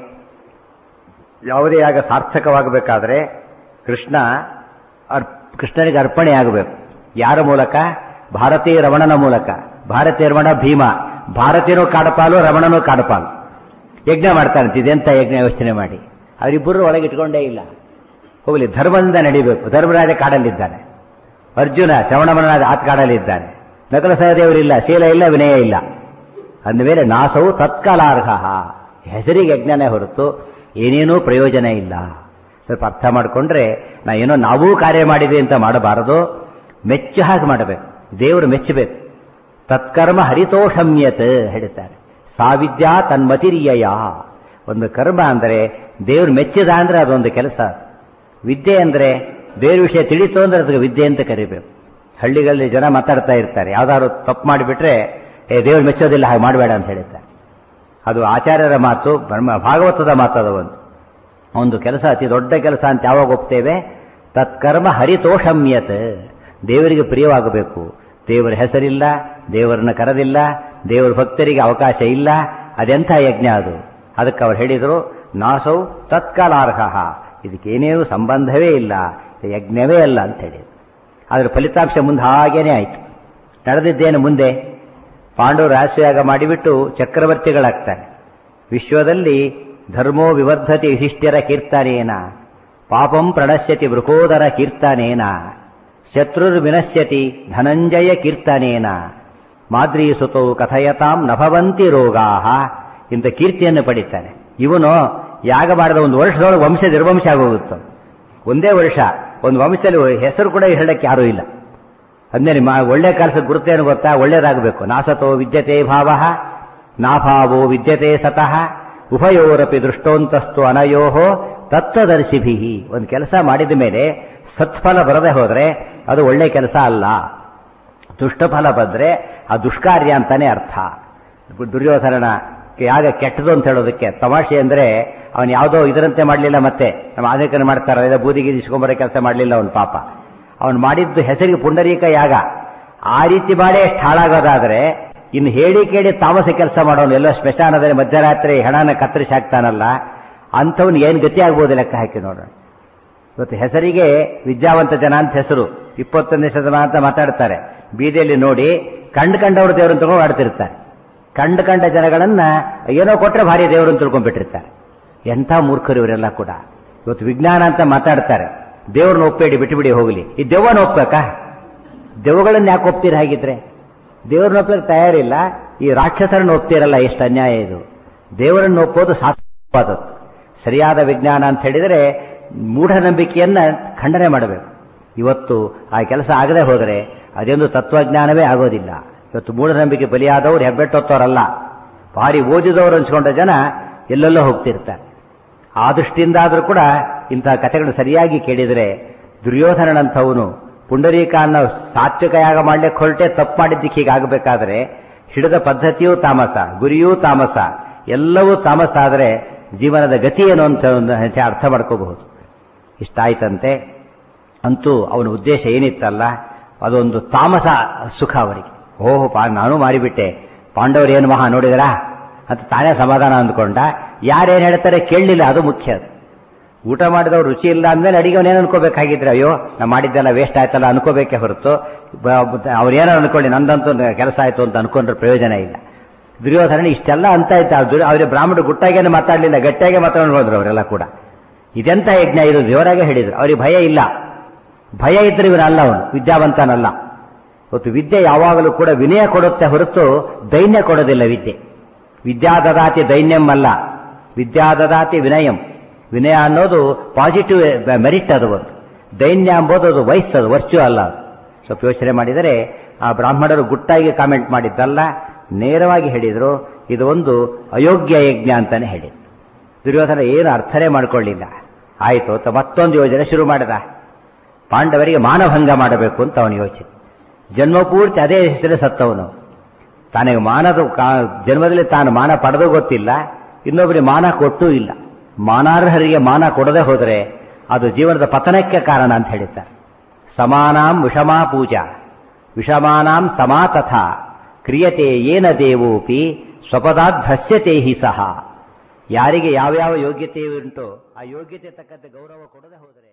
ಯಾವುದೇ ಆಗ ಸಾರ್ಥಕವಾಗಬೇಕಾದ್ರೆ ಕೃಷ್ಣ ಅರ್ ಕೃಷ್ಣನಿಗೆ ಅರ್ಪಣೆ ಆಗಬೇಕು ಯಾರ ಮೂಲಕ ಭಾರತೀಯ ರಮಣನ ಮೂಲಕ ಭಾರತೀಯ ರಮಣ ಭೀಮ ಭಾರತೀಯನೂ ಕಾಡಪಾಲು ರಮಣನೂ ಕಾಡಪಾಲು ಯಜ್ಞ ಮಾಡ್ತಾರಂತೆ ಇದೆಂತ ಯಜ್ಞ ಯೋಚನೆ ಮಾಡಿ ಅವರಿಬ್ಬರು ಒಳಗೆ ಇಟ್ಕೊಂಡೇ ಇಲ್ಲ ಹೋಗಲಿ ಧರ್ಮದಿಂದ ನಡಿಬೇಕು ಧರ್ಮರಾಜ ಕಾಡಲ್ಲಿದ್ದಾನೆ ಅರ್ಜುನ ಶ್ರವಣಮನಾದ ಆತ ಕಾಡಲ್ಲಿದ್ದಾನೆ ನಕಲ ಸಹದೇವರಿಲ್ಲ ಶೀಲ ಇಲ್ಲ ವಿನಯ ಇಲ್ಲ ಅಂದಮೇಲೆ ನಾಸವು ತತ್ಕಾಲಾರ್ಹ ಹೆಸರಿಗೆ ಯಜ್ಞನೇ ಹೊರತು ಏನೇನೂ ಪ್ರಯೋಜನ ಇಲ್ಲ ಸ್ವಲ್ಪ ಅರ್ಥ ಮಾಡಿಕೊಂಡ್ರೆ ನಾ ಏನೋ ನಾವೂ ಕಾರ್ಯ ಮಾಡಿದೆ ಅಂತ ಮಾಡಬಾರದು ಮೆಚ್ಚು ಹಾಗೆ ಮಾಡಬೇಕು ದೇವರು ಮೆಚ್ಚಬೇಕು ತತ್ಕರ್ಮ ಹರಿತೋಷಮ್ಯತ್ ಹೇಳ್ತಾರೆ ಸಾವಿದ್ಯಾ ತನ್ಮತಿರಿಯಯ ಒಂದು ಕರ್ಮ ಅಂದರೆ ದೇವ್ರು ಮೆಚ್ಚಿದ ಅಂದ್ರೆ ಅದೊಂದು ಕೆಲಸ ವಿದ್ಯೆ ಅಂದ್ರೆ ಬೇರೆ ವಿಷಯ ತಿಳಿತು ಅಂದ್ರೆ ಅದಕ್ಕೆ ವಿದ್ಯೆ ಅಂತ ಕರಿಬೇಕು ಹಳ್ಳಿಗಳಲ್ಲಿ ಜನ ಮಾತಾಡ್ತಾ ಇರ್ತಾರೆ ಯಾವ್ದಾದ್ರು ತಪ್ಪು ಮಾಡಿಬಿಟ್ರೆ ಏ ದೇವ್ರು ಮೆಚ್ಚೋದಿಲ್ಲ ಹಾಗೆ ಮಾಡಬೇಡ ಅಂತ ಹೇಳ್ತಾರೆ ಅದು ಆಚಾರ್ಯರ ಮಾತು ಬ್ರಹ್ಮ ಭಾಗವತದ ಮಾತದ ಒಂದು ಒಂದು ಕೆಲಸ ಅತಿ ದೊಡ್ಡ ಕೆಲಸ ಅಂತ ಯಾವಾಗ ಒಪ್ತೇವೆ ತತ್ಕರ್ಮ ಹರಿತೋಷಮ್ಯತ್ ದೇವರಿಗೆ ಪ್ರಿಯವಾಗಬೇಕು ದೇವರ ಹೆಸರಿಲ್ಲ ದೇವರನ್ನ ಕರೆದಿಲ್ಲ ದೇವರ ಭಕ್ತರಿಗೆ ಅವಕಾಶ ಇಲ್ಲ ಅದೆಂಥ ಯಜ್ಞ ಅದು ಅದಕ್ಕೆ ಅವ್ರು ಹೇಳಿದರು ನಾಸೌ ತತ್ಕಾಲಾರ್ಹ ಇದಕ್ಕೇನೇನು ಸಂಬಂಧವೇ ಇಲ್ಲ ಯಜ್ಞವೇ ಅಲ್ಲ ಅಂತ ಹೇಳಿದ್ರು ಅದರ ಫಲಿತಾಂಶ ಮುಂದೆ ಹಾಗೇನೆ ಆಯಿತು ನಡೆದಿದ್ದೇನು ಮುಂದೆ ಪಾಂಡವರು ರಾಷ್ಟ್ರಯಾಗ ಮಾಡಿಬಿಟ್ಟು ಚಕ್ರವರ್ತಿಗಳಾಗ್ತಾರೆ ವಿಶ್ವದಲ್ಲಿ ಧರ್ಮೋ ವಿವರ್ಧತಿ ಯುಧಿಷ್ಠಿರ ಕೀರ್ತನೇನ ಪಾಪಂ ಪ್ರಣಶ್ಯತಿ ವೃಕೋದರ ಕೀರ್ತನೇನ ಶತ್ರುರ್ ವಿನಶ್ಯತಿ ಧನಂಜಯ ಕೀರ್ತನೇನ ಮಾದ್ರಿ ಸುತೌ ಕಥಯತಾಂ ನಭವಂತಿ ರೋಗಾಹ ಇಂಥ ಕೀರ್ತಿಯನ್ನು ಪಡಿತಾನೆ ಇವನು ಯಾಗ ಮಾಡಿದ ಒಂದು ವರ್ಷದೊಳಗೆ ವಂಶ ನಿರ್ವಂಶ ಆಗೋಗುತ್ತೆ ಒಂದೇ ವರ್ಷ ಒಂದು ವಂಶದಲ್ಲಿ ಹೆಸರು ಕೂಡ ಹೇಳಕ್ಕೆ ಯಾರೂ ಇಲ್ಲ ಅಂದ್ರೆ ಒಳ್ಳೆ ಕೆಲಸದ ಗುರುತೇನು ಗೊತ್ತಾ ಒಳ್ಳೇದಾಗಬೇಕು ನಾಸತೋ ವಿದ್ಯತೆ ಭಾವ ನಾಭಾವೋ ವಿದ್ಯತೆ ಸತಃ ಉಭಯೋರಪಿ ದೃಷ್ಟೋಂತಸ್ತು ಅನಯೋಹೋ ತತ್ವದರ್ಶಿಭಿ ಒಂದು ಕೆಲಸ ಮಾಡಿದ ಮೇಲೆ ಸತ್ಫಲ ಬರದೆ ಹೋದ್ರೆ ಅದು ಒಳ್ಳೆ ಕೆಲಸ ಅಲ್ಲ ದುಷ್ಟಫಲ ಬಂದ್ರೆ ಆ ದುಷ್ಕಾರ್ಯ ಅಂತಾನೆ ಅರ್ಥ ದುರ್ಯೋಧನನ ಯಾಗ ಕೆಟ್ಟದು ಅಂತ ಹೇಳೋದಕ್ಕೆ ತಮಾಷೆ ಅಂದ್ರೆ ಅವನು ಯಾವುದೋ ಇದರಂತೆ ಮಾಡಲಿಲ್ಲ ಮತ್ತೆ ನಮ್ಮ ಆಧುನಿಕರು ಮಾಡ್ತಾರ ಇಲ್ಲ ಬೂದಿಗೆ ಇಸ್ಕೊಂಬರೋ ಕೆಲಸ ಮಾಡಲಿಲ್ಲ ಅವನು ಪಾಪ ಅವನು ಮಾಡಿದ್ದು ಹೆಸರಿಗೆ ಪುಂಡರೀಕ ಯಾಗ ಆ ರೀತಿ ಮಾಡೇ ಎಷ್ಟು ಹಾಳಾಗೋದಾದ್ರೆ ಇನ್ನು ಹೇಳಿ ಕೇಳಿ ತಾಮಸ ಕೆಲಸ ಮಾಡೋನು ಎಲ್ಲ ಸ್ಮಶಾನದಲ್ಲಿ ಮಧ್ಯರಾತ್ರಿ ಹೆಣನ ಕತ್ತರಿಸಿ ಹಾಕ್ತಾನಲ್ಲ ಅಂಥವ್ನು ಏನು ಗತಿ ಆಗ್ಬೋದು ಲೆಕ್ಕ ಹಾಕಿ ನೋಡೋಣ ಇವತ್ತು ಹೆಸರಿಗೆ ವಿದ್ಯಾವಂತ ಜನ ಅಂತ ಹೆಸರು ಇಪ್ಪತ್ತೊಂದನೇ ಶತಮಾನ ಅಂತ ಮಾತಾಡ್ತಾರೆ ಬೀದಿಯಲ್ಲಿ ನೋಡಿ ಕಂಡು ಕಂಡವರು ದೇವರನ್ನು ತಗೊಂಡು ಆಡ್ತಿರ್ತಾರೆ ಕಂಡು ಕಂಡ ಜನಗಳನ್ನ ಏನೋ ಕೊಟ್ರೆ ಭಾರಿ ದೇವರನ್ನು ತಿಳ್ಕೊಂಡ್ಬಿಟ್ಟಿರ್ತಾರೆ ಎಂಥ ಮೂರ್ಖರು ಇವರೆಲ್ಲ ಕೂಡ ಇವತ್ತು ವಿಜ್ಞಾನ ಅಂತ ಮಾತಾಡ್ತಾರೆ ದೇವ್ರನ್ನ ಒಪ್ಪೇಡಿ ಬಿಟ್ಟು ಬಿಡಿ ಹೋಗಲಿ ಈ ದೆವ್ವನ ಒಪ್ಬೇಕಾ ದೆವ್ವಗಳನ್ನ ಯಾಕೆ ಒಪ್ತೀರ ಹಾಗಿದ್ರೆ ದೇವ್ರನ್ನ ಒಪ್ಪಕ್ಕೆ ತಯಾರಿಲ್ಲ ಈ ರಾಕ್ಷಸರನ್ನ ಒಪ್ತಿರಲ್ಲ ಎಷ್ಟು ಅನ್ಯಾಯ ಇದು ದೇವರನ್ನು ಒಪ್ಪೋದು ಸಾಧ್ಯವಾದದ್ದು ಸರಿಯಾದ ವಿಜ್ಞಾನ ಅಂತ ಹೇಳಿದರೆ ಮೂಢನಂಬಿಕೆಯನ್ನ ಖಂಡನೆ ಮಾಡಬೇಕು ಇವತ್ತು ಆ ಕೆಲಸ ಆಗದೆ ಹೋದರೆ ಅದೊಂದು ತತ್ವಜ್ಞಾನವೇ ಆಗೋದಿಲ್ಲ ಇವತ್ತು ಮೂಢನಂಬಿಕೆ ಬಲಿಯಾದವರು ಹೆಬ್ಬೆಟ್ಟೊತ್ತವರಲ್ಲ ಭಾರಿ ಓದಿದವರು ಅನ್ಸ್ಕೊಂಡ ಜನ ಎಲ್ಲೆಲ್ಲೋ ಹೋಗ್ತಿರ್ತಾರೆ ಆ ದೃಷ್ಟಿಯಿಂದ ಆದರೂ ಕೂಡ ಇಂತಹ ಕಥೆಗಳು ಸರಿಯಾಗಿ ಕೇಳಿದರೆ ದುರ್ಯೋಧನನಂಥವನು ಪುಂಡರೀಕ ಅನ್ನೋ ಸಾತ್ವಿಕ ಯಾಗ ಮಾಡ್ಲಿಕ್ಕೆ ಹೊರಟೆ ತಪ್ಪು ಮಾಡಿದ್ದಕ್ಕೆ ಹೀಗಾಗಬೇಕಾದ್ರೆ ಹಿಡಿದ ಪದ್ಧತಿಯೂ ತಾಮಸ ಗುರಿಯೂ ತಾಮಸ ಎಲ್ಲವೂ ತಾಮಸ ಆದರೆ ಜೀವನದ ಗತಿ ಏನು ಅಂತ ಒಂದು ಹೆಚ್ಚು ಅರ್ಥ ಮಾಡ್ಕೋಬಹುದು ಇಷ್ಟ ಆಯ್ತಂತೆ ಅಂತೂ ಅವನ ಉದ್ದೇಶ ಏನಿತ್ತಲ್ಲ ಅದೊಂದು ತಾಮಸ ಸುಖ ಅವರಿಗೆ ಓಹೋ ಪಾ ನಾನು ಮಾರಿಬಿಟ್ಟೆ ಪಾಂಡವರು ಏನು ಮಹಾ ನೋಡಿದರಾ ಅಂತ ತಾನೇ ಸಮಾಧಾನ ಅಂದ್ಕೊಂಡ ಯಾರೇನು ಹೇಳ್ತಾರೆ ಕೇಳಲಿಲ್ಲ ಅದು ಮುಖ್ಯ ಊಟ ಮಾಡಿದವ್ರು ರುಚಿ ಇಲ್ಲ ಅಂದ್ಮೇಲೆ ಅಡಿಗೆವನೇನು ಅನ್ಕೋಬೇಕಾಗಿದ್ರೆ ಅಯ್ಯೋ ನಾ ಮಾಡಿದ್ದೆಲ್ಲ ವೇಸ್ಟ್ ಆಯ್ತಲ್ಲ ಅನ್ಕೋಬೇಕೇ ಹೊರತು ಅವ್ರೇನೋ ಅನ್ಕೊಳ್ಳಿ ನಂದಂತೂ ಕೆಲಸ ಆಯ್ತು ಅಂತ ಅನ್ಕೊಂಡ್ರೆ ಪ್ರಯೋಜನ ಇಲ್ಲ ದುರ್ಯೋಧನ ಇಷ್ಟೆಲ್ಲ ಅಂತ ಇತ್ತು ಅವ್ರಿಗೆ ಬ್ರಾಹ್ಮಣರು ಗುಟ್ಟಾಗೇನೆ ಮಾತಾಡಲಿಲ್ಲ ಗಟ್ಟಿಯಾಗೆ ಮಾತಾಡ್ಕೊಂಡು ಹೋದ್ರು ಅವರೆಲ್ಲ ಕೂಡ ಇದೆಂತ ಯಜ್ಞ ಇದು ದೇವರಾಗೆ ಹೇಳಿದ್ರು ಅವ್ರಿಗೆ ಭಯ ಇಲ್ಲ ಭಯ ಇದ್ರೆ ಇವನಲ್ಲ ಅವನು ವಿದ್ಯಾವಂತನಲ್ಲ ಇವತ್ತು ವಿದ್ಯೆ ಯಾವಾಗಲೂ ಕೂಡ ವಿನಯ ಕೊಡುತ್ತೆ ಹೊರತು ದೈನ್ಯ ಕೊಡೋದಿಲ್ಲ ವಿದ್ಯೆ ವಿದ್ಯಾದದಾತಿ ದೈನ್ಯಂ ಅಲ್ಲ ವಿದ್ಯಾದದಾತಿ ವಿನಯಂ ವಿನಯ ಅನ್ನೋದು ಪಾಸಿಟಿವ್ ಮೆರಿಟ್ ಅದು ಒಂದು ದೈನ್ಯ ಎಂಬುದು ಅದು ವಯಸ್ಸದು ವರ್ಚು ಅಲ್ಲ ಅದು ಸ್ವಲ್ಪ ಯೋಚನೆ ಮಾಡಿದರೆ ಆ ಬ್ರಾಹ್ಮಣರು ಗುಟ್ಟಾಗಿ ಕಾಮೆಂಟ್ ಮಾಡಿದ್ದಲ್ಲ ನೇರವಾಗಿ ಹೇಳಿದರು ಇದು ಒಂದು ಅಯೋಗ್ಯ ಯಜ್ಞ ಅಂತಾನೆ ಹೇಳಿದ್ರು ದುರ್ಯೋಧನ ಏನು ಅರ್ಥನೇ ಮಾಡ್ಕೊಳ್ಳಿಲ್ಲ ಆಯಿತು ಅಂತ ಮತ್ತೊಂದು ಯೋಜನೆ ಶುರು ಮಾಡಿದ ಪಾಂಡವರಿಗೆ ಮಾನಭಂಗ ಮಾಡಬೇಕು ಅಂತ ಅವನ ಯೋಚನೆ ಜನ್ಮಪೂರ್ತಿ ಅದೇ ಹೆಸರೇ ಸತ್ತವನು ತನಗೆ ಮಾನದ ಜನ್ಮದಲ್ಲಿ ತಾನು ಮಾನ ಪಡೆದು ಗೊತ್ತಿಲ್ಲ ಇನ್ನೊಬ್ಬರಿಗೆ ಮಾನ ಕೊಟ್ಟೂ ಇಲ್ಲ ಮಾನಾರ್ಹರಿಗೆ ಮಾನ ಕೊಡದೆ ಹೋದರೆ ಅದು ಜೀವನದ ಪತನಕ್ಕೆ ಕಾರಣ ಅಂತ ಹೇಳಿದ್ದಾರೆ ಸಮಾನಾಂ ವಿಷಮಾ ಪೂಜಾ ವಿಷಮಾನಾಂ ಸಮಾ ತಥಾ ಕ್ರಿಯತೆ ಏನ ದೇವೋಪಿ ಸ್ವಪದಾಧ್ರಸ್ಯತೆ ಹಿ ಸಹ ಯಾರಿಗೆ ಯಾವ್ಯಾವ ಯೋಗ್ಯತೆ ಉಂಟೋ ಆ ಯೋಗ್ಯತೆ ತಕ್ಕಂತೆ ಗೌರವ ಕೊಡದೆ ಹೋದರೆ